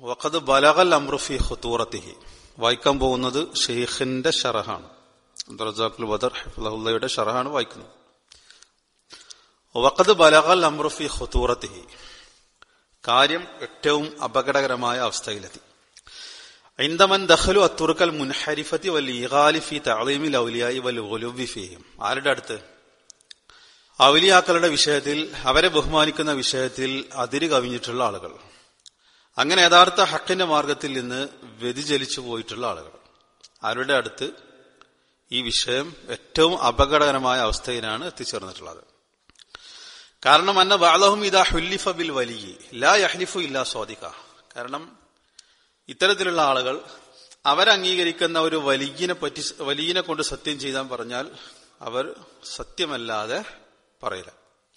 വഖദ് ബലഗൽ അമ്രുഫി ഖുത്തൂറത്തിഹി വായിക്കാൻ പോകുന്നത് ഷെയ്ഖിന്റെ ഷറഹാണ് റസാഖുൽ ബദർ ഹിഫ്ലഹുല്ലയുടെ ഷറഹാണ് വായിക്കുന്നത് വഖദ് ബലഗൽ അമ്രുഫി ഖുത്തൂറത്തിഹി കാര്യം ഏറ്റവും അപകടകരമായ അവസ്ഥയിലെത്തി ഐന്ദമൻ ദഖലു അത്തുറുക്കൽ മുൻഹരിഫത്തി വൽ ഈഗാലി ഫി തഅലീമിൽ ഔലിയായി വൽ ഗുലുബി ഫീഹിം ആരുടെ അടുത്ത് ഔലിയാക്കളുടെ വിഷയത്തിൽ അവരെ ബഹുമാനിക്കുന്ന വിഷയത്തിൽ അതിര് കവിഞ്ഞിട്ടുള്ള ആളുകൾ അങ്ങനെ യഥാർത്ഥ ഹക്കിന്റെ മാർഗത്തിൽ നിന്ന് വ്യതിചലിച്ചു പോയിട്ടുള്ള ആളുകൾ അവരുടെ അടുത്ത് ഈ വിഷയം ഏറ്റവും അപകടകരമായ അവസ്ഥയിലാണ് എത്തിച്ചേർന്നിട്ടുള്ളത് കാരണം അന്ന ബാലഹും ഇതാ ഹുല്ലിഫ ബിൽ വലിയ ലാ യഹ്ലിഫു ഇല്ലാ സ്വാദിക കാരണം ഇത്തരത്തിലുള്ള ആളുകൾ അവരംഗീകരിക്കുന്ന ഒരു വലിയനെ പറ്റി വലിയനെ കൊണ്ട് സത്യം ചെയ്താൻ പറഞ്ഞാൽ അവർ സത്യമല്ലാതെ പറയില്ല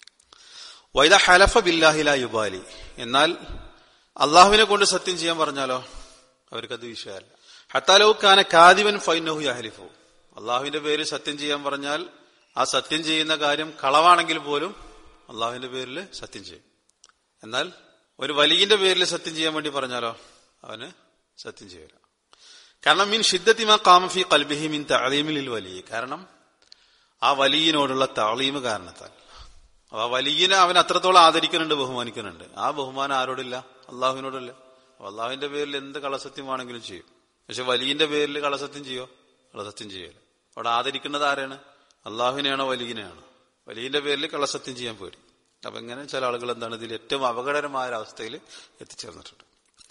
വൈദ ഹലഫ ബില്ലാഹില യുബാലി എന്നാൽ അള്ളാഹുവിനെ കൊണ്ട് സത്യം ചെയ്യാൻ പറഞ്ഞാലോ അവർക്കത് വിഷയമല്ല ഹത്താലോ കാന കാദിവൻ ഫൈനഹു യഹലിഫു അള്ളാഹുവിന്റെ പേരിൽ സത്യം ചെയ്യാൻ പറഞ്ഞാൽ ആ സത്യം ചെയ്യുന്ന കാര്യം കളവാണെങ്കിൽ പോലും അള്ളാഹുവിന്റെ പേരിൽ സത്യം ചെയ്യും എന്നാൽ ഒരു വലിയന്റെ പേരിൽ സത്യം ചെയ്യാൻ വേണ്ടി പറഞ്ഞാലോ അവന് സത്യം ചെയ്യൂല കാരണം മീൻ ഷിദ്ദത്തിമ കാമഫി കൽബിഹി മീൻ തളീമിൽ വലിയ കാരണം ആ വലിയനോടുള്ള താളീമ് കാരണത്താൽ ആ വലിയനെ അവൻ അത്രത്തോളം ആദരിക്കുന്നുണ്ട് ബഹുമാനിക്കുന്നുണ്ട് ആ ബഹുമാനം ആരോടില്ല അള്ളാഹുവിനോടില്ല അള്ളാഹുവിന്റെ പേരിൽ എന്ത് കളസത്യമാണെങ്കിലും ചെയ്യും പക്ഷെ വലിയന്റെ പേരിൽ കളസത്യം ചെയ്യോ കളസത്യം ചെയ്യൂല അവിടെ ആദരിക്കുന്നത് ആരാണ് അള്ളാഹുവിനെയാണോ വലിയനെയാണോ വലിയന്റെ പേരിൽ കളസത്യം ചെയ്യാൻ പേടി അപ്പൊ ഇങ്ങനെ ചില ആളുകൾ എന്താണ് ഇതിൽ ഏറ്റവും അപകടകരമായ ഒരു അവസ്ഥയിൽ എത്തിച്ചേർന്നിട്ടുണ്ട്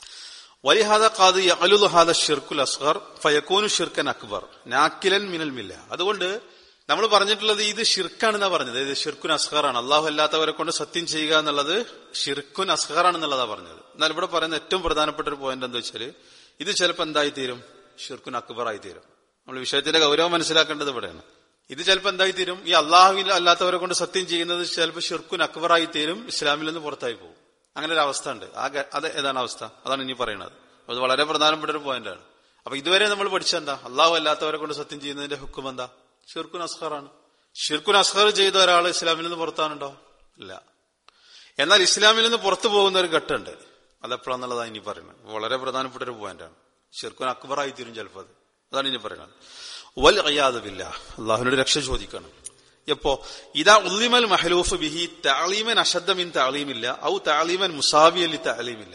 വലിഹാദ ഖാദ് യഅലുദു ഹാദ ഷിർക്കുൽ അസ്ഗർ ഫയക്കൂനു ഷിർക്കൻ അക്ബർ നാക്കിലൻ മിനൽ മില്ല അതുകൊണ്ട് നമ്മൾ പറഞ്ഞിട്ടുള്ളത് ഇത് ഷിർക്കാണെന്നാ പറഞ്ഞത് ഇത് ഷിർക്കുൻ അസ്ഹറാണ് അള്ളാഹു അല്ലാത്തവരെ കൊണ്ട് സത്യം ചെയ്യുക എന്നുള്ളത് ഷിർക്കുൻ അസ്ഹറാണെന്നുള്ളതാ പറഞ്ഞത് എന്നാൽ ഇവിടെ പറയുന്ന ഏറ്റവും പ്രധാനപ്പെട്ട ഒരു പോയിന്റ് എന്താ വെച്ചാല് ഇത് ചിലപ്പോൾ എന്തായി തീരും ഷിർക്കുൻ അക്ബറായി തീരും നമ്മൾ വിഷയത്തിന്റെ ഗൗരവം മനസ്സിലാക്കേണ്ടത് ഇവിടെയാണ് ഇത് ചിലപ്പോൾ എന്തായി തീരും ഈ അള്ളാഹുവിൽ അല്ലാത്തവരെ കൊണ്ട് സത്യം ചെയ്യുന്നത് ചിലപ്പോൾ ഷിർക്കുൻ അക്ബറായി തീരും ഇസ്ലാമിൽ നിന്ന് പുറത്തായി പോകും അങ്ങനെ ഒരു അവസ്ഥ ഉണ്ട് ആ അത് ഏതാണ് അവസ്ഥ അതാണ് ഇനി പറയുന്നത് അത് വളരെ പ്രധാനപ്പെട്ട ഒരു പോയിന്റാണ് അപ്പൊ ഇതുവരെ നമ്മൾ പഠിച്ചെന്താ അള്ളാഹു അല്ലാത്തവരെ കൊണ്ട് സത്യം ചെയ്യുന്നതിന്റെ ഹുക്കും എന്താ ഷിർക്കുൻ അസ്ഹറാണ് ഷിർക്കുൻ അസ്ഹർ ചെയ്ത ഒരാൾ ഇസ്ലാമിൽ നിന്ന് പുറത്താണുണ്ടോ ഇല്ല എന്നാൽ ഇസ്ലാമിൽ നിന്ന് പുറത്തു പോകുന്ന ഒരു ഘട്ടമുണ്ട് അതെപ്പോഴാന്നുള്ളതാണ് ഇനി പറയുന്നത് വളരെ പ്രധാനപ്പെട്ട ഒരു പോയിന്റാണ് ഷിർക്കുൻ അക്ബറായി തീരും ചിലപ്പോൾ അത് അതാണ് ഇനി പറയുന്നത് വൽ അയ്യാദബില്ല അള്ളാഹുവിനോട് രക്ഷ ചോദിക്കണം എപ്പോ ഇതാ ഉള്ളിമൽ മഹലൂഫ് ബിഹി താളീമൻ അശദ്ധമിൻ താളീമില്ല ഔ താളീമൻ മുസാബി അലി താളീമില്ല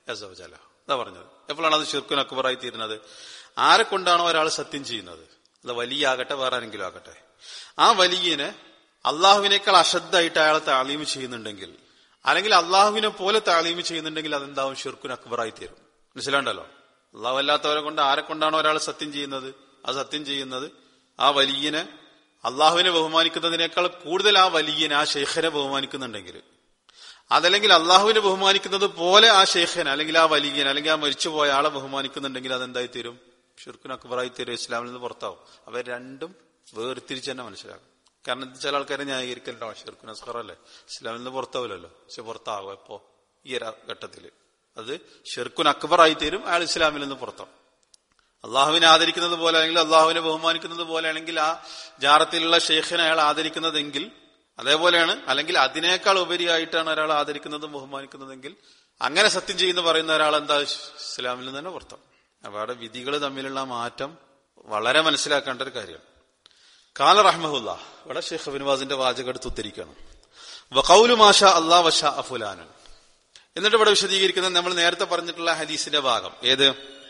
അതാ പറഞ്ഞത് എപ്പോഴാണ് അത് ഷിർക്കുൻ അക്ബറായി തീരുന്നത് ആരെ കൊണ്ടാണോ ഒരാൾ സത്യം ചെയ്യുന്നത് അത് വലിയ ആകട്ടെ വേറെ ആരെങ്കിലും ആകട്ടെ ആ വലിയന് അള്ളാഹുവിനേക്കാൾ അശ്രദ്ധമായിട്ട് അയാളെ താലീമ് ചെയ്യുന്നുണ്ടെങ്കിൽ അല്ലെങ്കിൽ അള്ളാഹുവിനെ പോലെ താലീമ് ചെയ്യുന്നുണ്ടെങ്കിൽ അതെന്താവും ഷിർക്കുൻ അക്ബറായി തീരും മനസ്സിലാണ്ടല്ലോ അള്ളാഹു അല്ലാത്തവരെ കൊണ്ട് ആരെ കൊണ്ടാണോ ഒരാൾ സത്യം ചെയ്യുന്നത് ആ സത്യം ചെയ്യുന്നത് ആ വലിയനെ അള്ളാഹുവിനെ ബഹുമാനിക്കുന്നതിനേക്കാൾ കൂടുതൽ ആ വലിയനെ ആ ഷെയ്ഖനെ ബഹുമാനിക്കുന്നുണ്ടെങ്കിൽ അതല്ലെങ്കിൽ അള്ളാഹുവിനെ ബഹുമാനിക്കുന്നത് പോലെ ആ ഷെയ്ഖനെ അല്ലെങ്കിൽ ആ വലിയനെ അല്ലെങ്കിൽ ആ മരിച്ചുപോയ ആളെ ബഹുമാനിക്കുന്നുണ്ടെങ്കിൽ അതെന്തായി തീരും ഷിർക്കുൻ അക്ബറായി തീരും ഇസ്ലാമിൽ നിന്ന് പുറത്താവും അവർ രണ്ടും വേർതിരിച്ച് തന്നെ മനസ്സിലാക്കും കാരണം ചില ആൾക്കാരെ ന്യായീകരിക്കലുണ്ടോ ഷിർക്കുൻ അസ്ഹർ അല്ലേ ഇസ്ലാമിൽ നിന്ന് പുറത്താവില്ലല്ലോ പക്ഷെ പുറത്താകും എപ്പോ ഈ ഒരു ഘട്ടത്തിൽ അത് ഷിർക്കുൻ അക്ബറായി തീരും അയാൾ ഇസ്ലാമിൽ നിന്ന് പുറത്താവും അള്ളാഹുവിനെ ആദരിക്കുന്നത് പോലെ അല്ലെങ്കിൽ അള്ളാഹുവിനെ ബഹുമാനിക്കുന്നത് പോലെയാണെങ്കിൽ ആ ജാറത്തിലുള്ള ഷെയ്ഖിനെ അയാൾ ആദരിക്കുന്നതെങ്കിൽ അതേപോലെയാണ് അല്ലെങ്കിൽ അതിനേക്കാൾ ഉപരിയായിട്ടാണ് ഒരാൾ ആദരിക്കുന്നതും ബഹുമാനിക്കുന്നതെങ്കിൽ അങ്ങനെ സത്യം ചെയ്യുന്ന പറയുന്ന ഒരാൾ എന്താ ഇസ്ലാമിൽ നിന്ന് തന്നെ പുറത്താവും അപ്പൊ അവിടെ വിധികൾ തമ്മിലുള്ള മാറ്റം വളരെ മനസ്സിലാക്കേണ്ട ഒരു കാര്യമാണ് കാല റഹ്മഹുല്ല ഇവിടെ ഷെയ്ഖ് ബിൻവാസിന്റെ വാചകം എടുത്ത് ഉദ്ധരിക്കണം വഖൌലു മാഷ അള്ളാ വഷ അഫുലാനൻ എന്നിട്ട് ഇവിടെ വിശദീകരിക്കുന്നത് നമ്മൾ നേരത്തെ പറഞ്ഞിട്ടുള്ള ഹദീസിന്റെ ഭാഗം ഏത്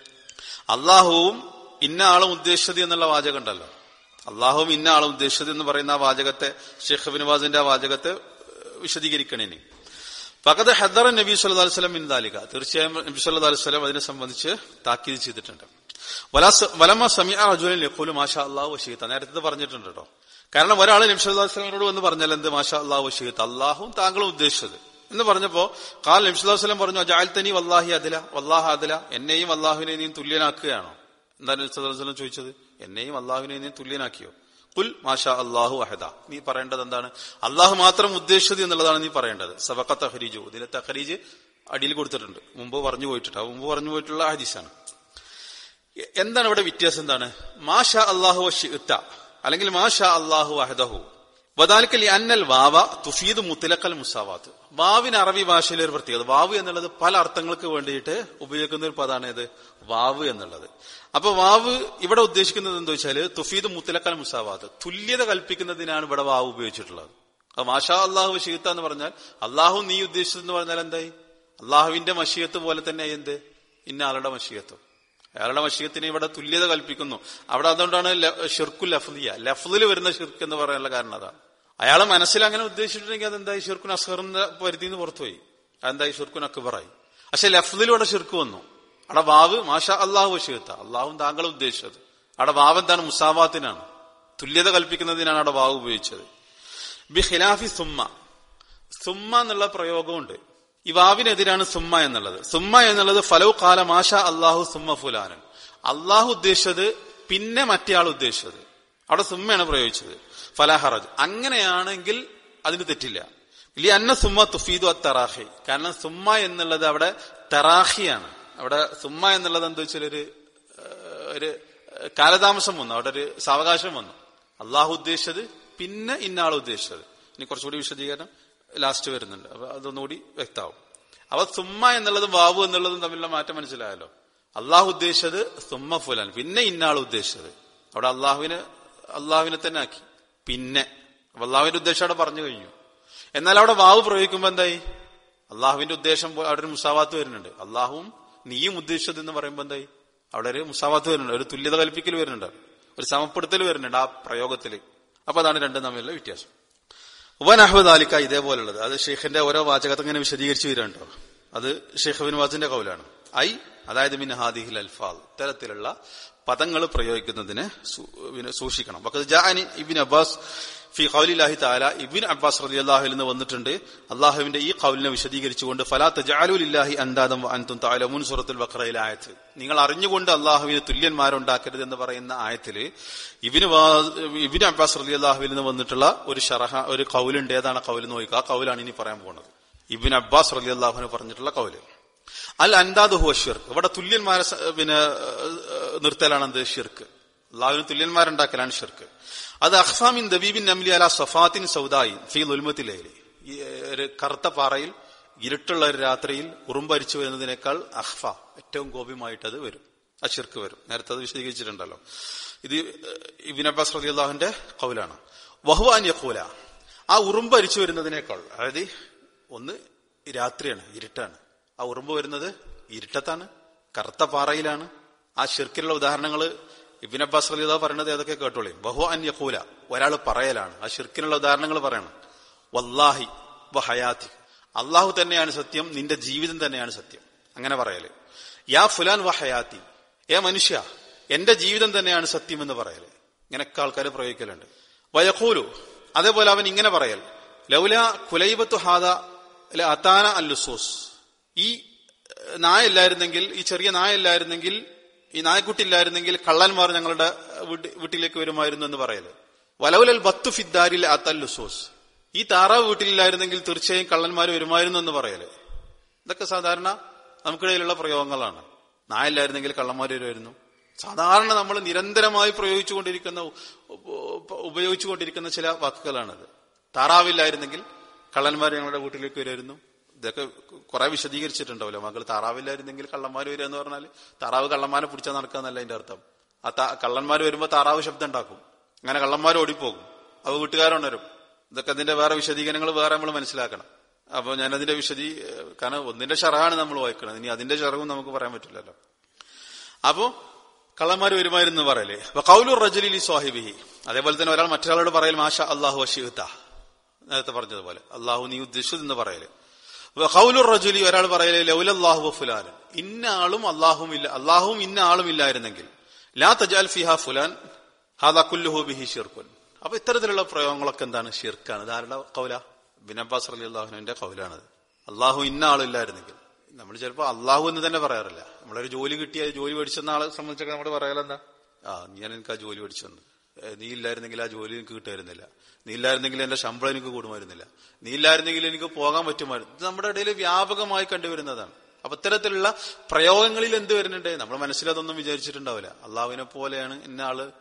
അള്ളാഹുവും ഇന്ന ആളും ഉദ്ദേശിച്ചത് എന്നുള്ള വാചകം ഉണ്ടല്ലോ അള്ളാഹുവും ഇന്ന ആളും ഉദ്ദേശിച്ചത് എന്ന് പറയുന്ന ആ വാചകത്തെ ഷെയ്ഖ് ബിൻവാസിന്റെ ആ വാചകത്തെ വിശദീകരിക്കണേ ഇനി പകത് ഹദർ നബി സല്ലു അലൈവലം ഇൻദാലിക തീർച്ചയായും നബി സല്ലു അലൈഹി സ്വലം അതിനെ സംബന്ധിച്ച് താക്കീത് ചെയ്തിട്ടുണ്ട് വലമ സമി അജുലിൻ ലഖുലു മാഷാ അള്ളാഹു വഷീത്ത നേരത്തെ പറഞ്ഞിട്ടുണ്ട് കേട്ടോ കാരണം ഒരാൾ നബി സല്ലു അലൈഹി സ്വലമിനോട് വന്ന് പറഞ്ഞാൽ എന്ത് മാഷാ അള്ളാഹു വഷീത്ത് അള്ളാഹും താങ്കളും ഉദ്ദേശിച്ചത് എന്ന് പറഞ്ഞപ്പോ കാൽ നബി സല്ലു വസ്ലം പറഞ്ഞു ജാൽത്തനി വല്ലാഹി അതില വല്ലാഹ അതില എന്നെയും അള്ളാഹുവിനെ നീ തുല്യനാക്കുകയാണോ എന്താണ് നബി സല്ലു വസ്ലം ചോദിച്ചത് എന്നെയും അള്ളാഹുവിനെ നീ തുല്യനാക്കിയോ കുൽ മാഷാ അള്ളാഹു അഹദ നീ പറയേണ്ടത് എന്താണ് അള്ളാഹു മാത്രം ഉദ്ദേശിച്ചത് എന്നുള്ളതാണ് നീ പറയേണ്ടത് സബക്ക തഹരീജു ഇതിലെ തഹരീജ് അടിയിൽ കൊടുത്തിട്ടുണ്ട് മുമ്പ് പറഞ്ഞു പോയിട്ടുണ്ട് ആ മുമ്പ് പറഞ്ഞു പോയിട്ടുള്ള ഹദീസാണ് എന്താണ് ഇവിടെ വ്യത്യാസം എന്താണ് മാഷ അള്ളാഹു ഷിത്ത അല്ലെങ്കിൽ മാഷ അള്ളാഹു അഹദഹു വദാലിക്കൽ അന്നൽ വാവ തുഫീദ് മുത്തലക്കൽ മുസാവാത്ത് വാവിന് അറബി ഭാഷയിലെ ഒരു പ്രത്യേകത വാവ് എന്നുള്ളത് പല അർത്ഥങ്ങൾക്ക് വേണ്ടിയിട്ട് ഉപയോഗിക്കുന്ന ഒരു പദമാണ് ഏത് വാവ് എന്നുള്ളത് അപ്പൊ വാവ് ഇവിടെ ഉദ്ദേശിക്കുന്നത് എന്താ വെച്ചാല് തുഫീദ് മുത്തലക്കൽ മുസാവാത്ത് തുല്യത കൽപ്പിക്കുന്നതിനാണ് ഇവിടെ വാവ് ഉപയോഗിച്ചിട്ടുള്ളത് അപ്പൊ മാഷാ അള്ളാഹു ഷീത്ത എന്ന് പറഞ്ഞാൽ അള്ളാഹു നീ ഉദ്ദേശിച്ചതെന്ന് പറഞ്ഞാൽ എന്തായി അള്ളാഹുവിന്റെ മഷിയത്ത് പോലെ തന്നെ എന്ത് ഇന്ന ആളുടെ മഷിയത്തും അയാളുടെ മഷിയത്തിന് ഇവിടെ തുല്യത കൽപ്പിക്കുന്നു അവിടെ അതുകൊണ്ടാണ് ഷിർക്കു ലഫ്ലിയ ലഫ്ലിൽ വരുന്ന ഷിർക്ക് എന്ന് പറയാനുള്ള കാരണം അതാണ് അയാളെ മനസ്സിൽ അങ്ങനെ ഉദ്ദേശിച്ചിട്ടുണ്ടെങ്കിൽ അതെന്തായി ഷിർക്കുൻ അസ്ഹറിന്റെ പരിധിയിൽ നിന്ന് പുറത്തുപോയി അതെന്തായി ഷിർക്കുൻ അക്ബറായി പക്ഷെ ലഫ്ലിലൂടെ ഷിർക്ക് വന്നു അവിടെ വാവ് മാഷ അള്ളാഹു ഷിയത്ത അള്ളാഹും താങ്കൾ ഉദ്ദേശിച്ചത് അവിടെ വാവ് എന്താണ് മുസാവാത്തിനാണ് തുല്യത കൽപ്പിക്കുന്നതിനാണ് അവിടെ വാവ് ഉപയോഗിച്ചത് ബി ഖിലാഫി സുമ്മ സുമ്മ എന്നുള്ള പ്രയോഗമുണ്ട് ഈ വാവിനെതിരാണ് സുമ്മ എന്നുള്ളത് സുമ്മ എന്നുള്ളത് ഫലവ് കാല മാഷ അള്ളാഹു സുമ്മ ഫുലാനൻ അള്ളാഹു ഉദ്ദേശിച്ചത് പിന്നെ മറ്റേ ആൾ ഉദ്ദേശിച്ചത് അവിടെ സുമ്മയാണ് പ്രയോഗിച്ചത് ഫലാഹറജ് അങ്ങനെയാണെങ്കിൽ അതിന് തെറ്റില്ല ഇല്ല അന്ന സുമ്മ തുഫീദു അത്തറാഹി കാരണം സുമ്മ എന്നുള്ളത് അവിടെ തറാഹിയാണ് അവിടെ സുമ്മ എന്നുള്ളത് എന്താ വെച്ചാൽ ഒരു ഒരു കാലതാമസം വന്നു അവിടെ ഒരു സാവകാശം വന്നു അള്ളാഹു ഉദ്ദേശിച്ചത് പിന്നെ ഇന്നാൾ ഉദ്ദേശിച്ചത് ഇനി കുറച്ചുകൂടി വിശദീകരണം ലാസ്റ്റ് വരുന്നുണ്ട് അപ്പൊ അതൊന്നുകൂടി വ്യക്തമാവും അപ്പൊ സുമ്മ എന്നുള്ളതും വാവു എന്നുള്ളതും തമ്മിലുള്ള മാറ്റം മനസ്സിലായല്ലോ അള്ളാഹു ഉദ്ദേശിച്ചത് സുമ്മ ഫുലാൻ പിന്നെ ഇന്നാൾ ഉദ്ദേശിച്ചത് അവിടെ അള്ളാഹുവിന് അള്ളാഹുവിനെ തന്നെ ആക്കി പിന്നെ അപ്പൊ അള്ളാഹുവിന്റെ ഉദ്ദേശം അവിടെ പറഞ്ഞു കഴിഞ്ഞു എന്നാൽ അവിടെ വാവ് പ്രയോഗിക്കുമ്പോ എന്തായി അള്ളാഹുവിന്റെ ഉദ്ദേശം അവിടെ ഒരു മുസാവാത്ത് വരുന്നുണ്ട് അള്ളാഹുവും നീയും ഉദ്ദേശിച്ചത് എന്ന് പറയുമ്പോ എന്തായി അവിടെ ഒരു മുസാവാത്ത് വരുന്നുണ്ട് ഒരു തുല്യത കൽപ്പിക്കൽ വരുന്നുണ്ട് ഒരു സമപ്പെടുത്തൽ വരുന്നുണ്ട് ആ പ്രയോഗത്തിൽ അപ്പൊ അതാണ് രണ്ടും തമ്മിലുള്ള വ്യത്യാസം ഉപനഹ്ബദ് അലിക്ക ഇതേപോലുള്ളത് അത് ഷെയ്ഖിന്റെ ഓരോ വാചകത്തെ ഇങ്ങനെ വിശദീകരിച്ച് വരുന്നുണ്ടോ അത് ഷെയ്ഖ് ബിൻ വാസിന്റെ കൗലാണ് ഐ അതായത് മിൻ ഹാദിഹിൽ അൽഫാൽ ഇത്തരത്തിലുള്ള പദങ്ങൾ പ്രയോഗിക്കുന്നതിന് സൂക്ഷിക്കണം ഇബിൻ അബ്ബാസ് ഫി ഖൗലില്ലാഹി താല ഇബിൻ അബ്ബാസ് റളിയല്ലാഹു നിന്ന് വന്നിട്ടുണ്ട് അള്ളാഹുവിന്റെ ഈ ഖൗലിനെ വിശദീകരിച്ചുകൊണ്ട് ഫലാ തജഅലുലില്ലാഹി അന്താദം അൻതും തഅലമൂൻ സൂറത്തുൽ ബഖറയിലെ ആയത്ത് നിങ്ങൾ അറിഞ്ഞുകൊണ്ട് അള്ളാഹുവിന് തുല്യന്മാരുണ്ടാക്കരുത് എന്ന് പറയുന്ന ആയത്തില് ഇബിന് ഇബിൻ അബ്ബാസ് റളിയല്ലാഹു നിന്ന് വന്നിട്ടുള്ള ഒരു ഷറഹ ഒരു കൗലുണ്ട് ഏതാണ് കൗല് നോക്കുക ആ കൗലാണ് ഇനി പറയാൻ പോകുന്നത് ഇബിൻ അബ്ബാസ് റളിയല്ലാഹുവിന് പറഞ്ഞിട്ടുള്ള കൗല് അൽ അൻദാദ് ഹുവ ഷിർക്ക് ഇവിടെ തുല്യന്മാരെ പിന്നെ നിർത്തലാണ് എന്ത് ഷിർക്ക് അള്ളാഹുവിന് തുല്യന്മാരുണ്ടാക്കലാണ് ഷിർക്ക് അത് അഹ്സാമിൻ ദബീബിൻ നംലി അല സഫാത്തിൻ സൗദായി ഫീ ലുൽമത്തിലേലി ഈ ഒരു കറുത്ത പാറയിൽ ഇരുട്ടുള്ള ഒരു രാത്രിയിൽ ഉറുമ്പരിച്ചു വരുന്നതിനേക്കാൾ അഹ്ഫ ഏറ്റവും ഗോപ്യമായിട്ട് അത് വരും ആ ഷിർക്ക് വരും നേരത്തെ അത് വിശദീകരിച്ചിട്ടുണ്ടല്ലോ ഇത് ഇബിൻ അബ്ബാസ് റലി അള്ളാഹുന്റെ കൗലാണ് വഹുവാൻ യഖൂല ആ ഉറുമ്പരിച്ചു വരുന്നതിനേക്കാൾ അതായത് ഒന്ന് രാത്രിയാണ് ഇരുട്ടാണ് ആ ഉറുമ്പ് വരുന്നത് ഇരുട്ടത്താണ് കറുത്ത പാറയിലാണ് ആ ഷിർക്കിലുള്ള ഉദാഹരണങ്ങൾ ഇബിൻ അബ്ബാസ് അലിദ പറയുന്നത് ഏതൊക്കെ കേട്ടോളി ബഹു അൻ യഖൂല ഒരാൾ പറയലാണ് ആ ഷിർക്കിനുള്ള ഉദാഹരണങ്ങൾ പറയണം വല്ലാഹി വ ഹയാത്തി അള്ളാഹു തന്നെയാണ് സത്യം നിന്റെ ജീവിതം തന്നെയാണ് സത്യം അങ്ങനെ പറയല് യാ ഫുലാൻ വ ഹയാത്തി ഏ മനുഷ്യ എന്റെ ജീവിതം തന്നെയാണ് സത്യം എന്ന് പറയല് ഇങ്ങനൊക്കെ ആൾക്കാർ പ്രയോഗിക്കലുണ്ട് വയഖൂലു അതേപോലെ അവൻ ഇങ്ങനെ പറയൽ ലൗല കുലൈബത്തു ഹാദ അത്താന അല്ലുസോസ് ഈ നായ ഇല്ലായിരുന്നെങ്കിൽ ഈ ചെറിയ നായ ഇല്ലായിരുന്നെങ്കിൽ ഈ നായക്കുട്ടി ഇല്ലായിരുന്നെങ്കിൽ കള്ളന്മാർ ഞങ്ങളുടെ വീട്ടിലേക്ക് വരുമായിരുന്നു എന്ന് പറയല് വലവുലൽ ബത്തു ഫിദ്ദാരിൽ അത്തല്ലുസോസ് ഈ താറാവ് വീട്ടിലില്ലായിരുന്നെങ്കിൽ തീർച്ചയായും കള്ളന്മാർ വരുമായിരുന്നു എന്ന് പറയല് ഇതൊക്കെ സാധാരണ നമുക്കിടയിലുള്ള പ്രയോഗങ്ങളാണ് നായ ഇല്ലായിരുന്നെങ്കിൽ കള്ളന്മാർ വരുമായിരുന്നു സാധാരണ നമ്മൾ നിരന്തരമായി പ്രയോഗിച്ചുകൊണ്ടിരിക്കുന്ന ഉപയോഗിച്ചുകൊണ്ടിരിക്കുന്ന ചില വാക്കുകളാണത് താറാവില്ലായിരുന്നെങ്കിൽ കള്ളന്മാർ ഞങ്ങളുടെ വീട്ടിലേക്ക് വരുമായിരുന്നു ഇതൊക്കെ കുറെ വിശദീകരിച്ചിട്ടുണ്ടാവില്ല മകൾ താറാവില്ലായിരുന്നെങ്കിൽ കള്ളന്മാർ വരിക എന്ന് പറഞ്ഞാൽ താറാവ് കള്ളന്മാരെ പിടിച്ചാൽ നടക്കാന്നല്ല അതിന്റെ അർത്ഥം ആ കള്ളന്മാർ വരുമ്പോൾ താറാവ് ശബ്ദം ഉണ്ടാക്കും അങ്ങനെ കള്ളന്മാർ ഓടിപ്പോകും അപ്പൊ വീട്ടുകാരുണരും ഇതൊക്കെ അതിന്റെ വേറെ വിശദീകരണങ്ങൾ വേറെ നമ്മൾ മനസ്സിലാക്കണം അപ്പൊ ഞാനതിന്റെ വിശദീ കാരണം ഒന്നിന്റെ ഷറാണ് നമ്മൾ വായിക്കണം ഇനി അതിന്റെ ഷറവും നമുക്ക് പറയാൻ പറ്റില്ലല്ലോ അപ്പോ കള്ളന്മാർ വരുമായിരുന്നു പറയലേ കൗലൂർ റജലി സ്വാഹിബിഹി അതേപോലെ തന്നെ ഒരാൾ മറ്റൊരാളോട് പറയൽ മാഷ അള്ളാഹു അഷിഹത്ത നേരത്തെ പറഞ്ഞതുപോലെ അള്ളാഹു നീ ഉദ്ദേശിച്ചതെന്ന് പറയല് ഖൗലുർ റജുലി ഒരാൾ പറയലേ ലൗലല്ലാഹു ഫുലാൻ ഇന്ന ആളും അള്ളാഹും ഇല്ല അള്ളാഹും ഇന്ന ആളും ഇല്ലായിരുന്നെങ്കിൽ ലാ തജാൽ ഫിഹ ഫുലാൻ ഹാദാ കുല്ലുഹു ബിഹി ഷിർക്കുൻ അപ്പൊ ഇത്തരത്തിലുള്ള പ്രയോഗങ്ങളൊക്കെ എന്താണ് ഷിർക്കാണ് ധാരണ കൗല ബിൻ അബ്ബാസ് അലി അള്ളാഹുവിന്റെ കൗലാണത് അള്ളാഹു ഇന്ന ആളില്ലായിരുന്നെങ്കിൽ നമ്മൾ ചിലപ്പോൾ അള്ളാഹു എന്ന് തന്നെ പറയാറില്ല നമ്മളൊരു ജോലി കിട്ടിയ ജോലി മേടിച്ചെന്ന ആളെ സംബന്ധിച്ചൊക്കെ നമ്മൾ പറയാലെന്താ ആ ഞാൻ എനിക്ക് ആ ജോലി മേടിച്ചു തന്നു നീ ഇല്ലായിരുന്നെങ്കിൽ ആ ജോലി എനിക്ക് കിട്ടുമായിരുന്നില്ല നീ ഇല്ലായിരുന്നെങ്കിൽ എന്റെ ശമ്പളം എനിക്ക് കൂടുമായിരുന്നില്ല നീ ഇല്ലായിരുന്നെങ്കിൽ എനിക്ക് പോകാൻ പറ്റുമായിരുന്നു ഇത് നമ്മുടെ ഇടയിൽ വ്യാപകമായി കണ്ടുവരുന്നതാണ് അപ്പൊ ഇത്തരത്തിലുള്ള പ്രയോഗങ്ങളിൽ എന്ത് വരുന്നുണ്ട് നമ്മൾ മനസ്സിലതൊന്നും വിചാരിച്ചിട്ടുണ്ടാവില്ല അള്ളാഹുവിനെ പോലെയാണ് ഇന്ന ആള്